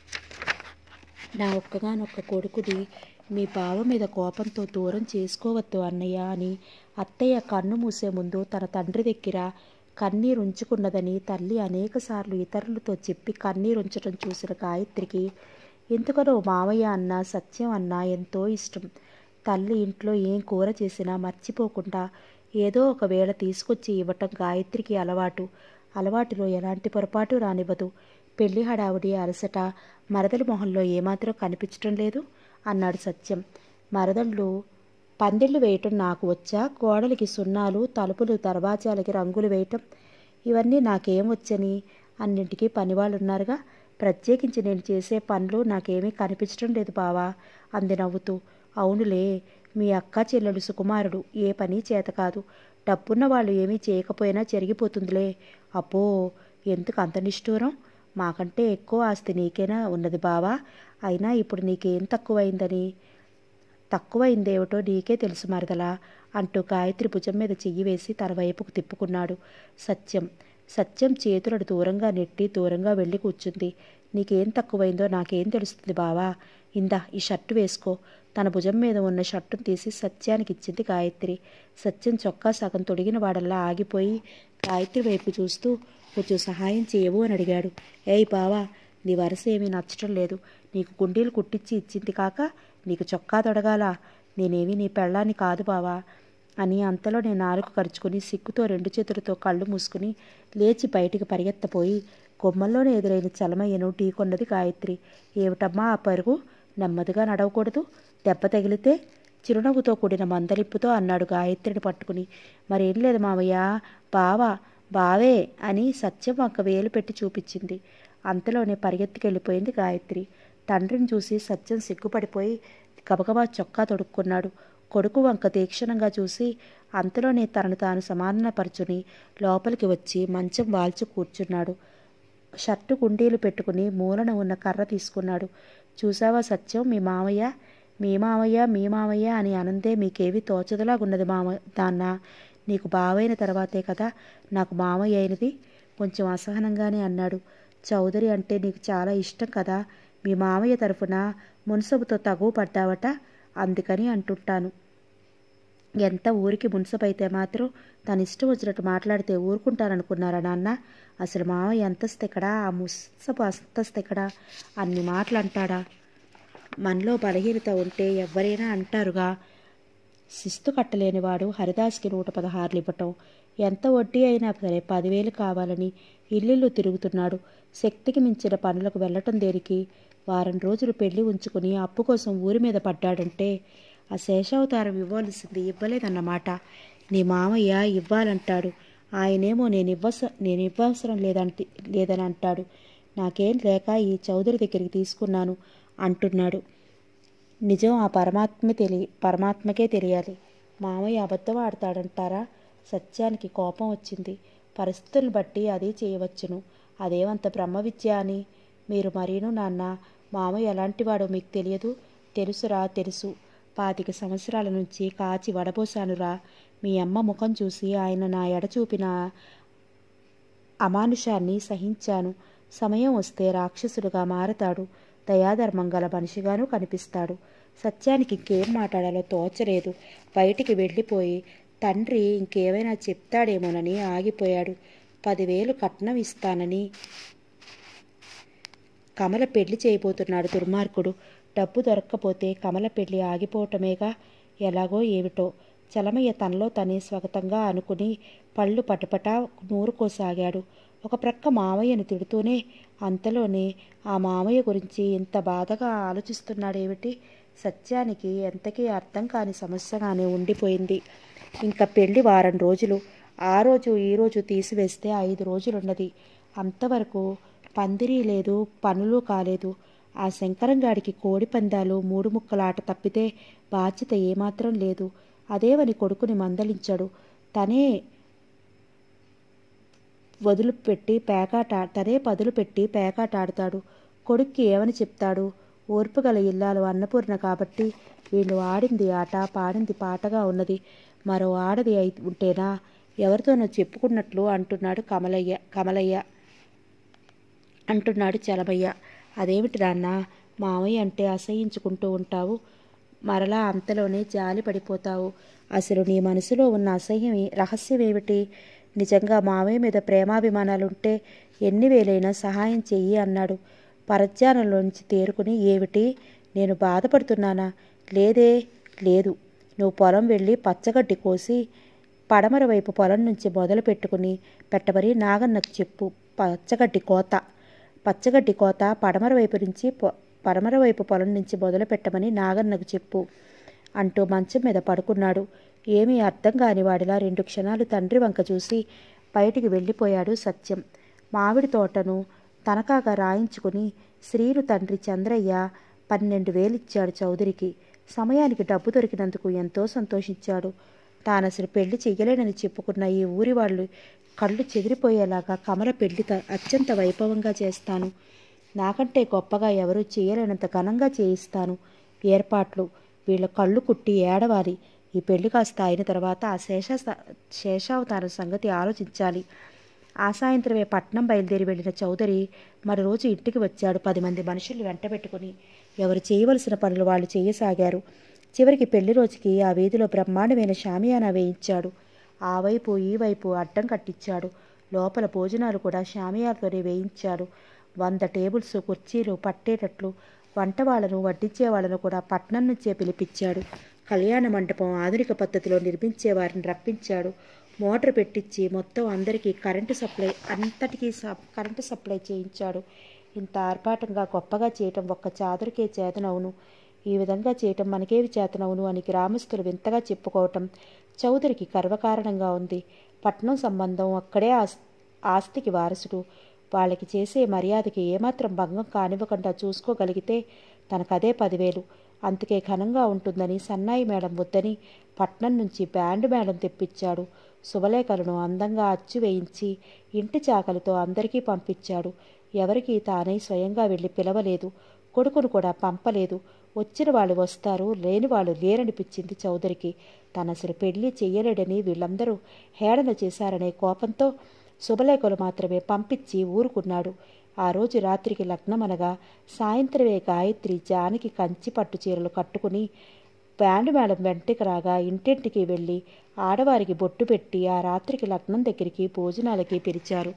నా ఒక్కగానొక్క కొడుకుది మీ బావ మీద కోపంతో దూరం చేసుకోవద్దు అన్నయ్య అని అత్తయ్య కన్ను మూసే ముందు తన తండ్రి దగ్గర కన్నీరుంచుకున్నదని తల్లి అనేకసార్లు ఇతరులతో చెప్పి కన్నీరుంచటం చూసిన గాయత్రికి ఎందుకనో మావయ్య అన్న సత్యం అన్న ఎంతో ఇష్టం తల్లి ఇంట్లో ఏం కూర చేసినా మర్చిపోకుండా ఏదో ఒక వేళ తీసుకొచ్చి ఇవ్వటం గాయత్రికి అలవాటు అలవాటులో ఎలాంటి పొరపాటు రానివ్వదు పెళ్లి హడావుడి అలసట మరదల మొహంలో ఏమాత్రం కనిపించడం లేదు అన్నాడు సత్యం మరదళ్ళు పందిళ్ళు వేయటం నాకు వచ్చా గోడలకి సున్నాలు తలుపులు దర్వాజాలకి రంగులు వేయటం ఇవన్నీ నాకేం వచ్చని అన్నింటికీ పనివాళ్ళు ఉన్నారుగా ప్రత్యేకించి నేను చేసే పనులు నాకేమీ కనిపించడం లేదు బావా అంది నవ్వుతూ అవునులే మీ అక్క చెల్లెలు సుకుమారుడు ఏ పని చేత కాదు డబ్బున్న వాళ్ళు ఏమీ చేయకపోయినా జరిగిపోతుందిలే అబ్బో ఎందుకు అంత నిష్ఠూరం మాకంటే ఎక్కువ ఆస్తి నీకేనా ఉన్నది బావా అయినా ఇప్పుడు నీకేం తక్కువైందని తక్కువైందేమిటో నీకే తెలుసు మరదలా అంటూ గాయత్రి భుజం మీద చెయ్యి వేసి తన వైపుకు తిప్పుకున్నాడు సత్యం సత్యం చేతులను దూరంగా నెట్టి దూరంగా వెళ్ళి కూర్చుంది నీకేం తక్కువైందో నాకేం తెలుస్తుంది బావా ఇందా ఈ షర్టు వేసుకో తన భుజం మీద ఉన్న షర్టును తీసి సత్యానికి ఇచ్చింది గాయత్రి సత్యం చొక్కా సగం తొడిగిన వాడల్లా ఆగిపోయి గాయత్రి వైపు చూస్తూ కొంచెం సహాయం చేయవు అని అడిగాడు ఏయ్ బావా నీ వరస ఏమీ నచ్చటం లేదు నీకు గుండీలు కుట్టించి ఇచ్చింది కాక నీకు చొక్కా తొడగాల నేనేమి నీ పెళ్ళాన్ని కాదు బావా అని అంతలో నేను నాలుగు ఖర్చుకుని సిగ్గుతో రెండు చేతులతో కళ్ళు మూసుకుని లేచి బయటికి పరిగెత్తపోయి గుమ్మంలోనే ఎదురైన చలమయ్యను ఢీకొన్నది గాయత్రి ఏమిటమ్మా ఆ పరుగు నెమ్మదిగా నడవకూడదు దెబ్బ తగిలితే చిరునవ్వుతో కూడిన మందలిప్పుతో అన్నాడు గాయత్రిని పట్టుకుని మరేం లేదు మావయ్య బావా బావే అని సత్యం వంక వేలు పెట్టి చూపించింది అంతలోనే పరిగెత్తుకెళ్ళిపోయింది గాయత్రి తండ్రిని చూసి సత్యం సిగ్గుపడిపోయి గబగబా చొక్కా తొడుక్కున్నాడు కొడుకు వంక తీక్షణంగా చూసి అంతలోనే తనను తాను సమాధానపరుచుని లోపలికి వచ్చి మంచం వాల్చి కూర్చున్నాడు షర్టు గుండీలు పెట్టుకుని మూలన ఉన్న కర్ర తీసుకున్నాడు చూసావా సత్యం మీ మామయ్య మీ మామయ్య మీ మామయ్య అని అనందే మీకేవి తోచదులాగున్నది మామ నాన్న నీకు బావైన తర్వాతే కదా నాకు మామయ్య అయినది కొంచెం అసహనంగానే అన్నాడు చౌదరి అంటే నీకు చాలా ఇష్టం కదా మీ మామయ్య తరఫున మున్సబుతో తగువ పడ్డావట అందుకని అంటుంటాను ఎంత ఊరికి మున్సబైతే మాత్రం తన ఇష్టం వచ్చినట్టు మాట్లాడితే ఊరుకుంటాననుకున్నారా నాన్న అసలు మామయ్య అంతస్తు ఎక్కడా ఆ మున్సబు అంతస్తు ఎక్కడా అన్ని మాటలు అంటాడా మనలో బలహీనత ఉంటే ఎవరైనా అంటారుగా శిస్తు కట్టలేనివాడు హరిదాస్కి నూట పదహారులు ఇవ్వటం ఎంత వడ్డీ అయినా సరే పదివేలు కావాలని ఇల్లు తిరుగుతున్నాడు శక్తికి మించిన పనులకు వెళ్ళటం దేనికి వారం రోజులు పెళ్లి ఉంచుకుని అప్పు కోసం ఊరి మీద పడ్డాడంటే ఆ శేషావతారం ఇవ్వాల్సింది ఇవ్వలేదన్నమాట నీ మామయ్య ఇవ్వాలంటాడు ఆయనేమో నేను ఇవ్వస నేను ఇవ్వవసరం లేదంటే లేదని అంటాడు నాకేం లేక ఈ చౌదరి దగ్గరికి తీసుకున్నాను అంటున్నాడు నిజం ఆ పరమాత్మ తెలియ పరమాత్మకే తెలియాలి మామయ్య అబద్ధం ఆడతాడంటారా సత్యానికి కోపం వచ్చింది పరిస్థితులను బట్టి అది చేయవచ్చును అదేమంత బ్రహ్మ విద్య అని మీరు మరీను నాన్న మామయ్య ఎలాంటివాడో మీకు తెలియదు తెలుసురా తెలుసు పాతిక సంవత్సరాల నుంచి కాచి వడబోసానురా మీ అమ్మ ముఖం చూసి ఆయన నా ఎడ చూపిన అమానుషాన్ని సహించాను సమయం వస్తే రాక్షసుడుగా మారతాడు దయాధర్మం గల మనిషిగాను కనిపిస్తాడు సత్యానికి ఇంకేం మాట్లాడాలో తోచలేదు బయటికి వెళ్ళిపోయి తండ్రి ఇంకేమైనా చెప్తాడేమోనని ఆగిపోయాడు పదివేలు కట్నం ఇస్తానని కమల పెళ్లి చేయబోతున్నాడు దుర్మార్గుడు డబ్బు దొరక్కపోతే కమల పెళ్లి ఆగిపోవటమేగా ఎలాగో ఏమిటో చలమయ్య తనలో తనే స్వాగతంగా అనుకుని పళ్ళు పటపట నూరుకోసాగాడు ఒక ప్రక్క మామయ్యను తిడుతూనే అంతలోనే ఆ మామయ్య గురించి ఇంత బాధగా ఆలోచిస్తున్నాడేమిటి సత్యానికి ఎంతకీ అర్థం కాని సమస్యగానే ఉండిపోయింది ఇంకా పెళ్లి వారం రోజులు ఆ రోజు ఈ రోజు తీసివేస్తే ఐదు రోజులున్నది అంతవరకు పందిరి లేదు పనులు కాలేదు ఆ శంకరంగాడికి కోడి పందాలు మూడు ముక్కల ఆట తప్పితే బాధ్యత ఏమాత్రం లేదు అదేవని కొడుకుని మందలించాడు తనే వదిలిపెట్టి పేకాట తనే పదులు పెట్టి పేకాట ఆడతాడు కొడుక్కి ఏమని చెప్తాడు ఓర్పు గల ఇల్లాలు అన్నపూర్ణ కాబట్టి వీళ్ళు ఆడింది ఆట పాడింది పాటగా ఉన్నది మరో ఆడది అయి ఉంటేనా ఎవరితోనో చెప్పుకున్నట్లు అంటున్నాడు కమలయ్య కమలయ్య అంటున్నాడు చలమయ్య అదేమిటి నాన్న మామయ్య అంటే అసహించుకుంటూ ఉంటావు మరలా అంతలోనే జాలి పడిపోతావు అసలు నీ మనసులో ఉన్న అసహ్యం ఏ- రహస్యం ఏమిటి నిజంగా మామయ్య మీద ప్రేమాభిమానాలుంటే ఎన్ని వేలైనా సహాయం చెయ్యి అన్నాడు పరధ్యానంలోంచి తేరుకుని ఏమిటి నేను బాధపడుతున్నానా లేదే లేదు నువ్వు పొలం వెళ్ళి పచ్చగడ్డి కోసి పడమర వైపు పొలం నుంచి మొదలు పెట్టుకుని పెట్టమని నాగన్నకు చెప్పు పచ్చగడ్డి కోత పచ్చగడ్డి కోత పడమర వైపు నుంచి పొ- పడమర వైపు పొలం నుంచి మొదలు పెట్టమని నాగన్నకు చెప్పు అంటూ మంచం మీద పడుకున్నాడు ఏమీ అర్థం కాని వాడిలా రెండు క్షణాలు తండ్రి వంక చూసి బయటికి వెళ్ళిపోయాడు సత్యం మామిడి తోటను తనఖాగా రాయించుకుని శ్రీను తండ్రి చంద్రయ్య పన్నెండు వేలిచ్చాడు చౌదరికి సమయానికి డబ్బు దొరికినందుకు ఎంతో సంతోషించాడు తాను అసలు పెళ్లి చెయ్యలేనని చెప్పుకున్న ఈ ఊరి వాళ్ళు కళ్ళు చెదిరిపోయేలాగా కమల పెళ్లి త- అత్యంత వైభవంగా చేస్తాను నాకంటే గొప్పగా ఎవరూ చేయలేనంత ఘనంగా చేయిస్తాను ఏర్పాట్లు వీళ్ళ కళ్ళు కుట్టి ఏడవాలి ఈ పెళ్లి కాస్త అయిన తర్వాత ఆ శేష శేషావతారం సంగతి ఆలోచించాలి ఆ సాయంత్రమే పట్నం బయలుదేరి వెళ్ళిన చౌదరి మరో రోజు ఇంటికి వచ్చాడు పది మంది మనుషులు వెంటబెట్టుకుని ఎవరు చేయవలసిన పనులు వాళ్ళు చేయసాగారు చివరికి పెళ్లి రోజుకి ఆ వీధిలో బ్రహ్మాండమైన షామియానా వేయించాడు ఆ వైపు ఈ వైపు అడ్డం కట్టించాడు లోపల భోజనాలు కూడా షామియాలతోనే వేయించాడు వంద టేబుల్స్ కుర్చీలు పట్టేటట్లు వంట వాళ్ళను వడ్డించే వాళ్ళను కూడా పట్నం నుంచే పిలిపించాడు కళ్యాణ మండపం ఆధునిక పద్ధతిలో నిర్మించే వారిని రప్పించాడు మోటార్ పెట్టించి మొత్తం అందరికీ కరెంటు సప్లై అంతటికీ సప్ కరెంటు సప్లై చేయించాడు ఇంత ఆర్భాటంగా గొప్పగా చేయటం ఒక్క చాదరికే చేతనవును ఈ విధంగా చేయటం మనకేవి చేతనవును అని గ్రామస్తులు వింతగా చెప్పుకోవటం చౌదరికి గర్వకారణంగా ఉంది పట్నం సంబంధం అక్కడే ఆస్ ఆస్తికి వారసుడు వాళ్ళకి చేసే మర్యాదకి ఏమాత్రం భంగం కానివ్వకుండా చూసుకోగలిగితే తనకదే పదివేలు అందుకే ఘనంగా ఉంటుందని సన్నాయి మేడం వద్దని పట్నం నుంచి బ్యాండ్ మేడం తెప్పించాడు శుభలేఖలను అందంగా అచ్చు వేయించి ఇంటి చాకలితో అందరికీ పంపించాడు ఎవరికీ తానై స్వయంగా వెళ్ళి పిలవలేదు కొడుకును కూడా పంపలేదు వచ్చిన వాళ్ళు వస్తారు లేని వాళ్ళు లేరనిపించింది చౌదరికి తను అసలు పెళ్లి చెయ్యలేడని వీళ్ళందరూ హేళన చేశారనే కోపంతో శుభలేఖలు మాత్రమే పంపించి ఊరుకున్నాడు ఆ రోజు రాత్రికి లగ్నమనగా సాయంత్రమే గాయత్రి జానికి కంచి పట్టు చీరలు కట్టుకుని బ్యాండ్ మేడం వెంటికి రాగా ఇంటింటికి వెళ్ళి ఆడవారికి బొట్టు పెట్టి ఆ రాత్రికి లగ్నం దగ్గరికి భోజనాలకి పిలిచారు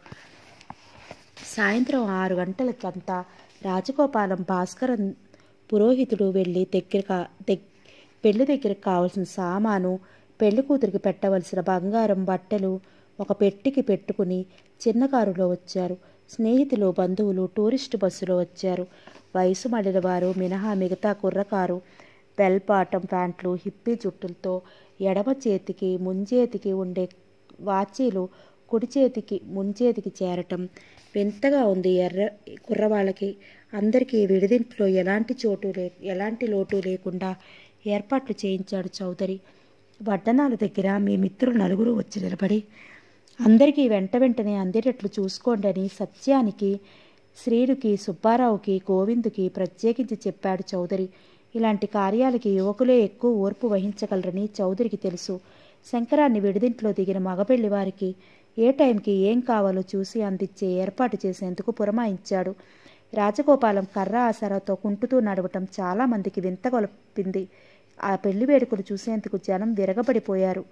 సాయంత్రం ఆరు గంటలకంతా రాజగోపాలం భాస్కరన్ పురోహితుడు వెళ్ళి దగ్గర దగ్ పెళ్లి దగ్గరకు కావలసిన సామాను పెళ్లి కూతురికి పెట్టవలసిన బంగారం బట్టలు ఒక పెట్టికి పెట్టుకుని చిన్న కారులో వచ్చారు స్నేహితులు బంధువులు టూరిస్టు బస్సులో వచ్చారు వయసు మళ్ళిన వారు మినహా మిగతా కుర్రకారు బెల్ బాటం ప్యాంట్లు హిప్పీ జుట్టులతో ఎడమ చేతికి ముంజేతికి ఉండే వాచీలు కుడి చేతికి ముంచేతికి చేరటం వింతగా ఉంది ఎర్ర కుర్రవాళ్ళకి అందరికీ విడిదింట్లో ఎలాంటి చోటు లే ఎలాంటి లోటు లేకుండా ఏర్పాట్లు చేయించాడు చౌదరి వడ్డనాల దగ్గర మీ మిత్రులు నలుగురు వచ్చి నిలబడి అందరికీ వెంట వెంటనే అందేటట్లు చూసుకోండి అని సత్యానికి శ్రీనుకి సుబ్బారావుకి గోవిందుకి ప్రత్యేకించి చెప్పాడు చౌదరి ఇలాంటి కార్యాలకి యువకులే ఎక్కువ ఓర్పు వహించగలరని చౌదరికి తెలుసు శంకరాన్ని విడిదింట్లో దిగిన మగపెళ్లి వారికి ఏ టైంకి ఏం కావాలో చూసి అందించే ఏర్పాటు చేసేందుకు పురమాయించాడు రాజగోపాలం కర్ర ఆసరాతో కుంటుతూ నడవటం చాలా మందికి వింతగొల్పింది ఆ పెళ్లి వేడుకలు చూసేందుకు జనం విరగబడిపోయారు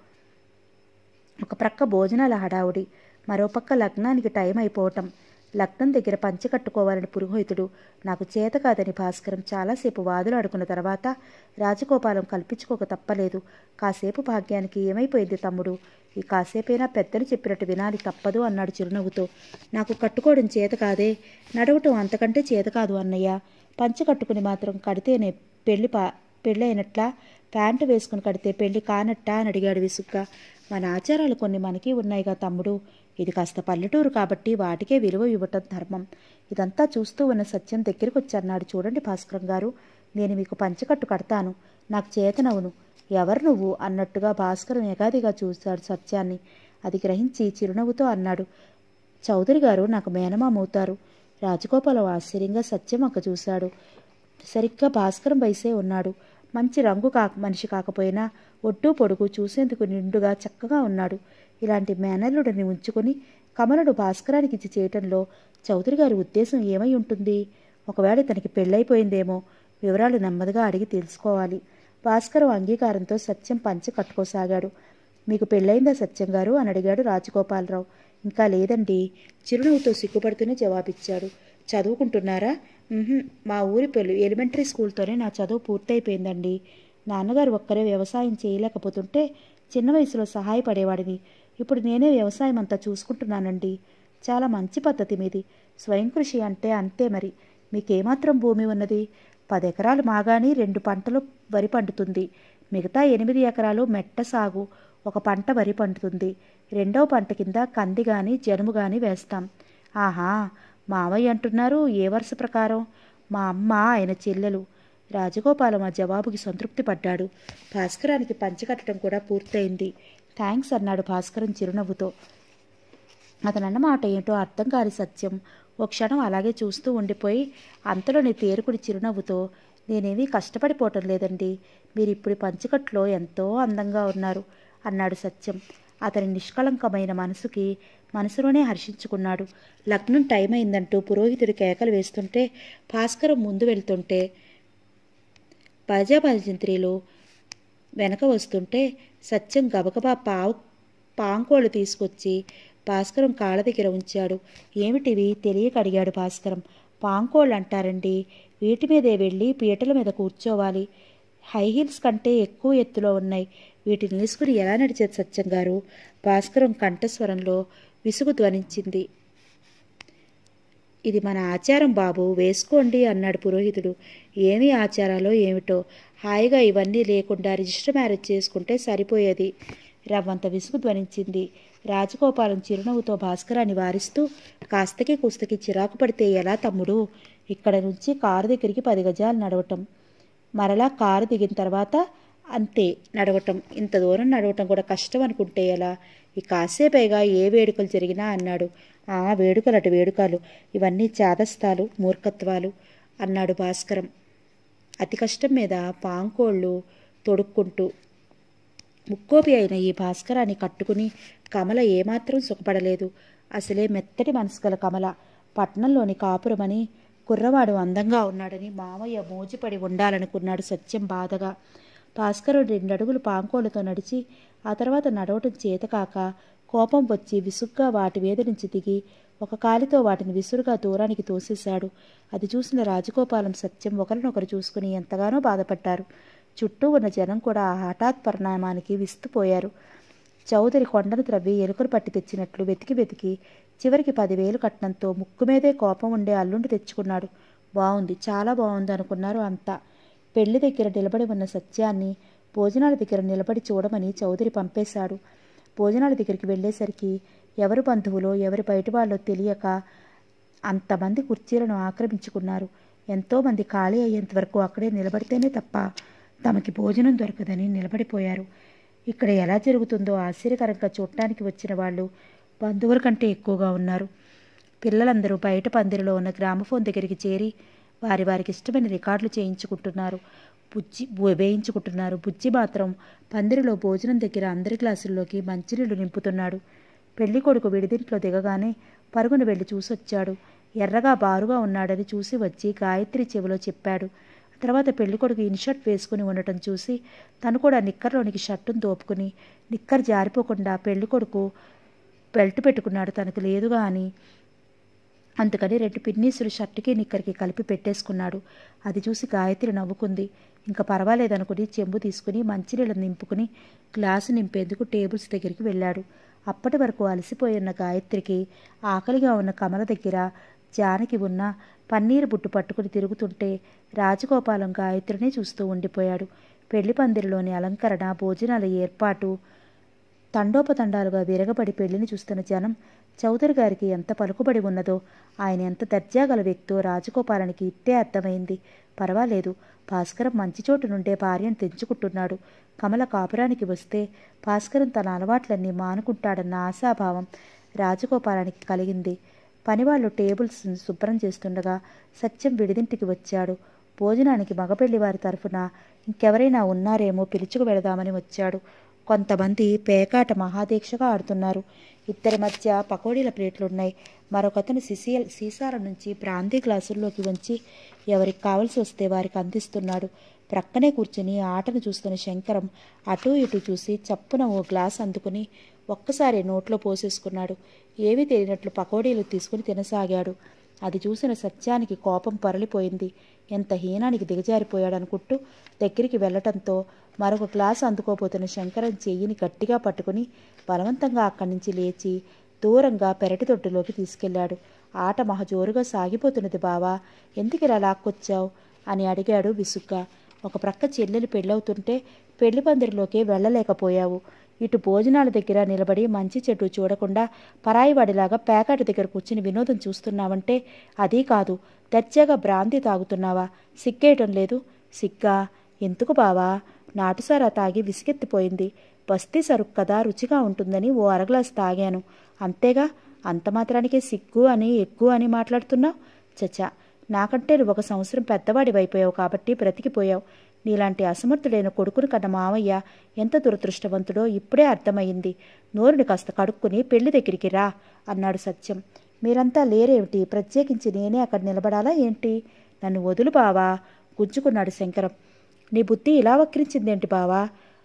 ఒక ప్రక్క భోజనాల హడావుడి మరోపక్క లగ్నానికి టైం అయిపోవటం లగ్నం దగ్గర పంచె కట్టుకోవాలని పురోహితుడు నాకు చేత కాదని భాస్కరం చాలాసేపు వాదులాడుకున్న తర్వాత రాజగోపాలం కల్పించుకోక తప్పలేదు కాసేపు భాగ్యానికి ఏమైపోయింది తమ్ముడు ఈ కాసేపైనా పెద్దలు చెప్పినట్టు వినాలి తప్పదు అన్నాడు చిరునవ్వుతో నాకు కట్టుకోవడం చేత కాదే నడవటం అంతకంటే చేత కాదు అన్నయ్య పంచె కట్టుకుని మాత్రం కడితేనే పెళ్లి పా పెళ్ళైనట్లా ప్యాంటు వేసుకుని కడితే పెళ్లి కానట్టా అని అడిగాడు విసుగ్గా మన ఆచారాలు కొన్ని మనకి ఉన్నాయిగా తమ్ముడు ఇది కాస్త పల్లెటూరు కాబట్టి వాటికే విలువ ఇవ్వటం ధర్మం ఇదంతా చూస్తూ ఉన్న సత్యం దగ్గరికి వచ్చన్నాడు చూడండి భాస్కరం గారు నేను మీకు పంచకట్టు కడతాను నాకు చేతనవును ఎవరు నువ్వు అన్నట్టుగా భాస్కరం ఎగాదిగా చూశాడు సత్యాన్ని అది గ్రహించి చిరునవ్వుతో అన్నాడు చౌదరి గారు నాకు మేనమామవుతారు రాజగోపాలం ఆశ్చర్యంగా సత్యం అక్క చూశాడు సరిగ్గా భాస్కరం వయసే ఉన్నాడు మంచి రంగు కాక మనిషి కాకపోయినా ఒడ్డు పొడుగు చూసేందుకు నిండుగా చక్కగా ఉన్నాడు ఇలాంటి మేనల్లుడిని ఉంచుకొని కమలుడు భాస్కరానికి ఇచ్చి చేయటంలో చౌదరి గారి ఉద్దేశం ఏమై ఉంటుంది ఒకవేళ తనకి పెళ్ళైపోయిందేమో వివరాలు నెమ్మదిగా అడిగి తెలుసుకోవాలి భాస్కరం అంగీకారంతో సత్యం పంచి కట్టుకోసాగాడు మీకు పెళ్ళయిందా సత్యం గారు అని అడిగాడు రాజగోపాలరావు ఇంకా లేదండి చిరునవ్వుతో సిగ్గుపడుతూనే జవాబిచ్చాడు చదువుకుంటున్నారా "ఉహుం, మా ఊరి పెళ్ళి ఎలిమెంటరీ స్కూల్తోనే నా చదువు పూర్తయిపోయిందండి నాన్నగారు ఒక్కరే వ్యవసాయం చేయలేకపోతుంటే చిన్న వయసులో సహాయపడేవాడిని ఇప్పుడు నేనే వ్యవసాయం అంతా చూసుకుంటున్నానండి చాలా మంచి పద్ధతి మీది స్వయం కృషి అంటే అంతే మరి మీకేమాత్రం భూమి ఉన్నది పది ఎకరాలు మాగాని రెండు పంటలు వరి పండుతుంది మిగతా ఎనిమిది ఎకరాలు మెట్ట సాగు ఒక పంట వరి పండుతుంది రెండవ పంట కింద కంది గాని జనుము గాని వేస్తాం ఆహా మావయ్య అంటున్నారు ఏ వరుస ప్రకారం మా అమ్మ ఆయన చెల్లెలు రాజగోపాలం ఆ జవాబుకి సంతృప్తి పడ్డాడు భాస్కరానికి పంచకట్టడం కూడా పూర్తయింది థ్యాంక్స్ అన్నాడు భాస్కరం చిరునవ్వుతో అతనన్న మాట ఏంటో అర్థం కాని సత్యం ఓ క్షణం అలాగే చూస్తూ ఉండిపోయి అంతలోని తేరుకుడి చిరునవ్వుతో నేనేమీ కష్టపడిపోవటం లేదండి మీరు ఇప్పుడు పంచకట్లో ఎంతో అందంగా ఉన్నారు అన్నాడు సత్యం అతని నిష్కళంకమైన మనసుకి మనసులోనే హర్షించుకున్నాడు లగ్నం టైం అయిందంటూ పురోహితుడి కేకలు వేస్తుంటే భాస్కరం ముందు వెళ్తుంటే భజభజంత్రిలో వెనక వస్తుంటే సత్యం గబగబా పావు పాంకోళ్ళు తీసుకొచ్చి భాస్కరం కాళ్ళ దగ్గర ఉంచాడు ఏమిటివి తెలియక అడిగాడు భాస్కరం పాంకోళ్ళు అంటారండి వీటి మీదే వెళ్ళి పీటల మీద కూర్చోవాలి హై హీల్స్ కంటే ఎక్కువ ఎత్తులో ఉన్నాయి వీటిని తీసుకుని ఎలా నడిచేది సత్యం గారు భాస్కరం కంఠస్వరంలో విసుగు ధ్వనించింది ఇది మన ఆచారం బాబు వేసుకోండి అన్నాడు పురోహితుడు ఏమి ఆచారాలో ఏమిటో హాయిగా ఇవన్నీ లేకుండా రిజిస్టర్ మ్యారేజ్ చేసుకుంటే సరిపోయేది రవ్వంత విసుగు ధ్వనించింది రాజగోపాలం చిరునవ్వుతో భాస్కరాన్ని వారిస్తూ కాస్తకి కుస్తకి చిరాకు పడితే ఎలా తమ్ముడు ఇక్కడ నుంచి కారు దగ్గరికి పది గజాలు నడవటం మరలా కారు దిగిన తర్వాత అంతే నడవటం ఇంత దూరం నడవటం కూడా కష్టం అనుకుంటే ఎలా ఈ కాసేపైగా ఏ వేడుకలు జరిగినా అన్నాడు ఆ వేడుకలు అటు వేడుకలు ఇవన్నీ చాదస్తాలు మూర్ఖత్వాలు అన్నాడు భాస్కరం అతి కష్టం మీద పాంకోళ్ళు తొడుక్కుంటూ ముక్కోపి అయిన ఈ భాస్కరాన్ని కట్టుకుని కమల ఏమాత్రం సుఖపడలేదు అసలే మెత్తటి మనసు గల కమల పట్నంలోని కాపురమని కుర్రవాడు అందంగా ఉన్నాడని మామయ్య మోజిపడి ఉండాలనుకున్నాడు సత్యం బాధగా భాస్కరుడు రెండడుగులు పాంకోలతో నడిచి ఆ తర్వాత నడవటం చేతకాక కోపం వచ్చి విసుగ్గా వాటి మీద నుంచి దిగి ఒక కాలితో వాటిని విసురుగా దూరానికి తోసేశాడు అది చూసిన రాజగోపాలం సత్యం ఒకరినొకరు చూసుకుని ఎంతగానో బాధపడ్డారు చుట్టూ ఉన్న జనం కూడా ఆ హఠాత్ పరిణామానికి విస్తుపోయారు చౌదరి కొండను త్రవ్వి ఎలుకలు పట్టి తెచ్చినట్లు వెతికి వెతికి చివరికి పదివేలు కట్నంతో ముక్కు మీదే కోపం ఉండే అల్లుండి తెచ్చుకున్నాడు బాగుంది చాలా బాగుంది అనుకున్నారు అంతా పెళ్లి దగ్గర నిలబడి ఉన్న సత్యాన్ని భోజనాల దగ్గర నిలబడి చూడమని చౌదరి పంపేశాడు భోజనాల దగ్గరికి వెళ్ళేసరికి ఎవరు బంధువులో ఎవరి బయట వాళ్ళో తెలియక అంతమంది కుర్చీలను ఆక్రమించుకున్నారు ఎంతోమంది ఖాళీ అయ్యేంత వరకు అక్కడే నిలబడితేనే తప్ప తమకి భోజనం దొరకదని నిలబడిపోయారు ఇక్కడ ఎలా జరుగుతుందో ఆశ్చర్యకరంగా చూడటానికి వచ్చిన వాళ్ళు బంధువుల కంటే ఎక్కువగా ఉన్నారు పిల్లలందరూ బయట పందిరిలో ఉన్న గ్రామఫోన్ దగ్గరికి చేరి వారి వారికి ఇష్టమైన రికార్డులు చేయించుకుంటున్నారు బుజ్జి బు- వేయించుకుంటున్నారు బుజ్జి మాత్రం పందిరిలో భోజనం దగ్గర అందరి గ్లాసుల్లోకి మంచినీళ్లు నింపుతున్నాడు పెళ్లి కొడుకు విడిదింట్లో దిగగానే పరుగున వెళ్ళి చూసొచ్చాడు ఎర్రగా బారుగా ఉన్నాడని చూసి వచ్చి గాయత్రి చెవిలో చెప్పాడు తర్వాత పెళ్లి కొడుకు ఇన్షర్ట్ వేసుకుని ఉండటం చూసి తను కూడా నిక్కర్లోనికి షర్టును దోపుకుని నిక్కర్ జారిపోకుండా పెళ్లి కొడుకు బెల్ట్ పెట్టుకున్నాడు తనకు లేదుగా అని అందుకని రెండు పిన్నీసులు షర్టుకి నిక్కరికి కలిపి పెట్టేసుకున్నాడు అది చూసి గాయత్రి నవ్వుకుంది ఇంకా పర్వాలేదనుకుని చెంబు తీసుకుని మంచినీళ్ళు నింపుకుని గ్లాసు నింపేందుకు టేబుల్స్ దగ్గరికి వెళ్ళాడు అప్పటి వరకు అలసిపోయి ఉన్న గాయత్రికి ఆకలిగా ఉన్న కమల దగ్గర జానకి ఉన్న పన్నీరు బుట్టు పట్టుకుని తిరుగుతుంటే రాజగోపాలం గాయత్రిని చూస్తూ ఉండిపోయాడు పెళ్లి పందిరిలోని అలంకరణ భోజనాల ఏర్పాటు తండోపతండాలుగా విరగబడి పెళ్లిని చూస్తున్న జనం చౌదరి గారికి ఎంత పలుకుబడి ఉన్నదో ఆయన ఎంత దర్జా గల వ్యక్తో రాజగోపాలానికి ఇట్టే అర్థమైంది పర్వాలేదు భాస్కరం మంచి చోటు నుండే భార్యను తెంచుకుంటున్నాడు కమల కాపురానికి వస్తే భాస్కరం తన అలవాట్లన్నీ మానుకుంటాడన్న ఆశాభావం రాజగోపాలానికి కలిగింది పనివాళ్ళు టేబుల్స్ శుభ్రం చేస్తుండగా సత్యం విడిదింటికి వచ్చాడు భోజనానికి మగపెళ్లి వారి తరఫున ఇంకెవరైనా ఉన్నారేమో పిలుచుకు వెళదామని వచ్చాడు కొంతమంది పేకాట మహాదీక్షగా ఆడుతున్నారు ఇద్దరి మధ్య పకోడీల ప్లేట్లున్నాయి మరొకతను సిసియల్ సీసాల నుంచి బ్రాందీ గ్లాసుల్లోకి వంచి ఎవరికి కావలసి వస్తే వారికి అందిస్తున్నాడు ప్రక్కనే కూర్చుని ఆటను చూస్తున్న శంకరం అటూ ఇటూ చూసి చప్పున ఓ గ్లాస్ అందుకుని ఒక్కసారి నోట్లో పోసేసుకున్నాడు ఏమీ తెలియనట్లు పకోడీలు తీసుకుని తినసాగాడు అది చూసిన సత్యానికి కోపం పొరలిపోయింది ఎంత హీనానికి దిగజారిపోయాడు అనుకుంటూ దగ్గరికి వెళ్ళటంతో మరొక గ్లాసు అందుకోబోతున్న శంకరం చెయ్యిని గట్టిగా పట్టుకుని బలవంతంగా అక్కడి నుంచి లేచి దూరంగా పెరటి తొట్టులోకి తీసుకెళ్లాడు ఆట మహజోరుగా సాగిపోతున్నది బావా ఎందుకు ఇలా లాక్కొచ్చావు అని అడిగాడు విసుగ్గా ఒక ప్రక్క చెల్లెలు పెళ్ళవుతుంటే పెళ్లి పందిరిలోకి వెళ్ళలేకపోయావు ఇటు భోజనాల దగ్గర నిలబడి మంచి చెట్టు చూడకుండా పరాయివాడిలాగా ప్యాకెట్ దగ్గర కూర్చుని వినోదం చూస్తున్నావంటే అదీ కాదు దర్జాగా బ్రాంతి తాగుతున్నావా సిగ్గేయటం లేదు సిగ్గా ఎందుకు బావా నాటుసారా తాగి విసిగెత్తిపోయింది బస్తీ సరుకు కదా రుచిగా ఉంటుందని ఓ అరగ్లాస్ తాగాను అంతేగా అంత మాత్రానికే సిగ్గు అని ఎక్కువ అని మాట్లాడుతున్నావు చచా నాకంటే నువ్వు ఒక సంవత్సరం పెద్దవాడివైపోయావు కాబట్టి బ్రతికిపోయావు నీలాంటి అసమర్థుడైన కొడుకుని కన్న మావయ్య ఎంత దురదృష్టవంతుడో ఇప్పుడే అర్థమయ్యింది నోరుని కాస్త కడుక్కుని పెళ్లి దగ్గరికి రా అన్నాడు సత్యం మీరంతా లేరేమిటి ప్రత్యేకించి నేనే అక్కడ నిలబడాలా ఏంటి నన్ను వదులు బావా గుంజుకున్నాడు శంకరం నీ బుద్ధి ఇలా వక్రించిందేంటి బావా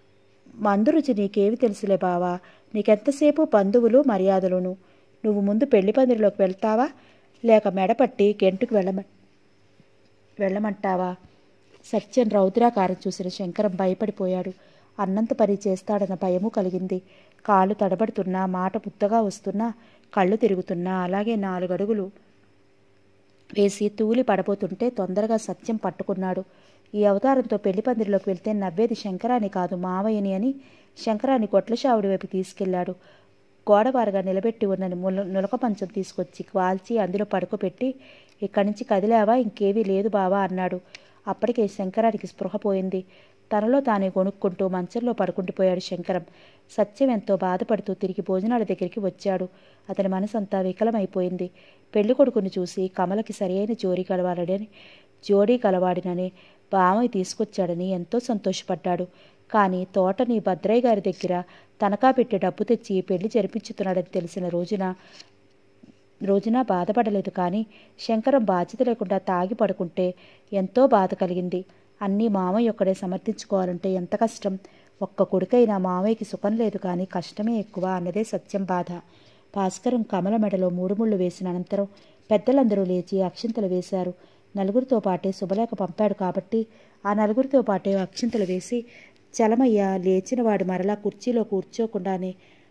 మందు రుచి నీకేమి తెలుసులే బావా నీకెంతసేపు బంధువులు మర్యాదలును నువ్వు ముందు పెళ్లి పందిరిలోకి వెళ్తావా లేక మెడపట్టి గెంటుకు వెళ్ళమ వెళ్ళమంటావా సత్యం రౌద్రాకారం చూసిన శంకరం భయపడిపోయాడు అన్నంత పని చేస్తాడన్న భయము కలిగింది కాళ్ళు తడబడుతున్నా మాట ముద్దగా వస్తున్నా కళ్ళు తిరుగుతున్నా అలాగే నాలుగడుగులు వేసి తూలి పడబోతుంటే తొందరగా సత్యం పట్టుకున్నాడు ఈ అవతారంతో పెళ్లి పందిరిలోకి వెళ్తే నవ్వేది శంకరాని కాదు మావయ్యని అని శంకరాన్ని కొట్లషావుడి వైపు తీసుకెళ్లాడు గోడవారగా నిలబెట్టి ఉన్న ముల నులక పంచం తీసుకొచ్చి వాల్చి అందులో పడుకోబెట్టి ఇక్కడి నుంచి కదిలావా ఇంకేవీ లేదు బావా అన్నాడు అప్పటికే శంకరానికి స్పృహ పోయింది తనలో తానే కొనుక్కుంటూ మంచంలో పడుకుంటుపోయాడు శంకరం సత్యం ఎంతో బాధపడుతూ తిరిగి భోజనాల దగ్గరికి వచ్చాడు అతని మనసంతా వికలమైపోయింది పెళ్లి కొడుకుని చూసి కమలకి సరియైన జోడి కలవాలని జోడీ కలవాడినని బామయ్య తీసుకొచ్చాడని ఎంతో సంతోషపడ్డాడు కానీ తోటని భద్రయ్య గారి దగ్గర తనఖా పెట్టి డబ్బు తెచ్చి పెళ్లి జరిపించుతున్నాడని తెలిసిన రోజున రోజున బాధపడలేదు కానీ శంకరం బాధ్యత లేకుండా తాగి పడుకుంటే ఎంతో బాధ కలిగింది అన్నీ మామయ్య ఒక్కడే సమర్థించుకోవాలంటే ఎంత కష్టం ఒక్క కొడుకైనా మామయ్యకి సుఖం లేదు కానీ కష్టమే ఎక్కువ అన్నదే సత్యం బాధ భాస్కరం కమల మెడలో మూడు ముళ్ళు వేసిన అనంతరం పెద్దలందరూ లేచి అక్షింతలు వేశారు నలుగురితో పాటే శుభలేఖ పంపాడు కాబట్టి ఆ నలుగురితో పాటే అక్షింతలు వేసి చలమయ్య లేచిన వాడు మరలా కుర్చీలో కూర్చోకుండానే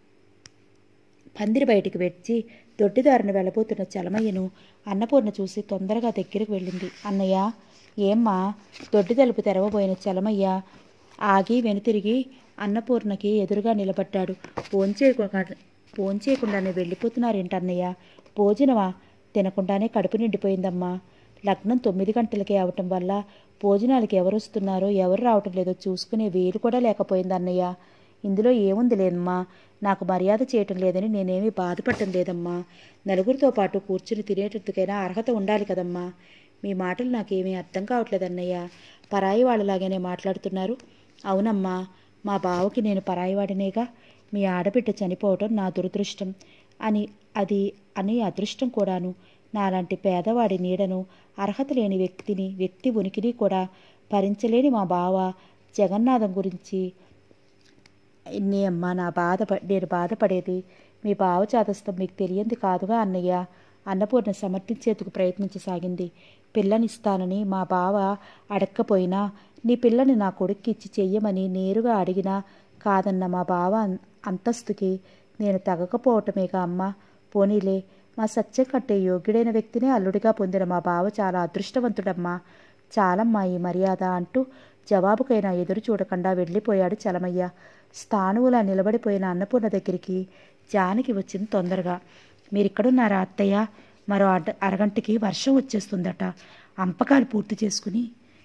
పందిరి బయటికి వచ్చి దొడ్డిదారిని వెళ్ళబోతున్న చలమయ్యను అన్నపూర్ణ చూసి తొందరగా దగ్గరకు వెళ్ళింది అన్నయ్య ఏమ్మా దొడ్డి తలుపు తెరవబోయిన చలమయ్య ఆగి వెనుతిరిగి అన్నపూర్ణకి ఎదురుగా నిలబడ్డాడు భోంచేయకుండా భోంచేయకుండానే వెళ్ళిపోతున్నారేంటన్నయ్య భోజనమా తినకుండానే కడుపు నిండిపోయిందమ్మా లగ్నం తొమ్మిది గంటలకే అవటం వల్ల భోజనాలకి ఎవరు వస్తున్నారో ఎవరు రావటం లేదో చూసుకునే వీలు కూడా లేకపోయింది అన్నయ్య ఇందులో ఏముంది లేదమ్మా నాకు మర్యాద చేయటం లేదని నేనేమీ బాధపడటం లేదమ్మా నలుగురితో పాటు కూర్చుని తినేటందుకైనా అర్హత ఉండాలి కదమ్మా మీ మాటలు నాకేమీ అర్థం కావట్లేదు అన్నయ్య పరాయి వాళ్ళలాగానే మాట్లాడుతున్నారు అవునమ్మా మా బావకి నేను పరాయివాడినేగా మీ ఆడబిడ్డ చనిపోవటం నా దురదృష్టం అని అది అని అదృష్టం కూడాను నాలాంటి పేదవాడి నీడను అర్హత లేని వ్యక్తిని వ్యక్తి ఉనికిని కూడా భరించలేని మా బావ జగన్నాథం గురించి నీ అమ్మ నా బాధ నేను బాధపడేది మీ బావ చాదస్తం మీకు తెలియంది కాదుగా అన్నయ్య అన్నపూర్ణ సమర్థించేందుకు ప్రయత్నించసాగింది పిల్లనిస్తానని మా బావ అడక్కపోయినా నీ పిల్లని నా కొడుక్కి ఇచ్చి చెయ్యమని నేరుగా అడిగినా కాదన్న మా బావ అంతస్తుకి నేను తగకపోవటమేగా అమ్మ పోనీలే మా సత్యం కంటే యోగ్యుడైన వ్యక్తినే అల్లుడిగా పొందిన మా బావ చాలా అదృష్టవంతుడమ్మా చాలమ్మా ఈ మర్యాద అంటూ జవాబుకైనా ఎదురు చూడకుండా వెళ్ళిపోయాడు చలమయ్య స్థానువులా నిలబడిపోయిన అన్నపూర్ణ దగ్గరికి జానకి వచ్చింది తొందరగా మీరిక్కడున్నారా అత్తయ్య మరో అడ్డ అరగంటకి వర్షం వచ్చేస్తుందట అంపకాలు పూర్తి చేసుకుని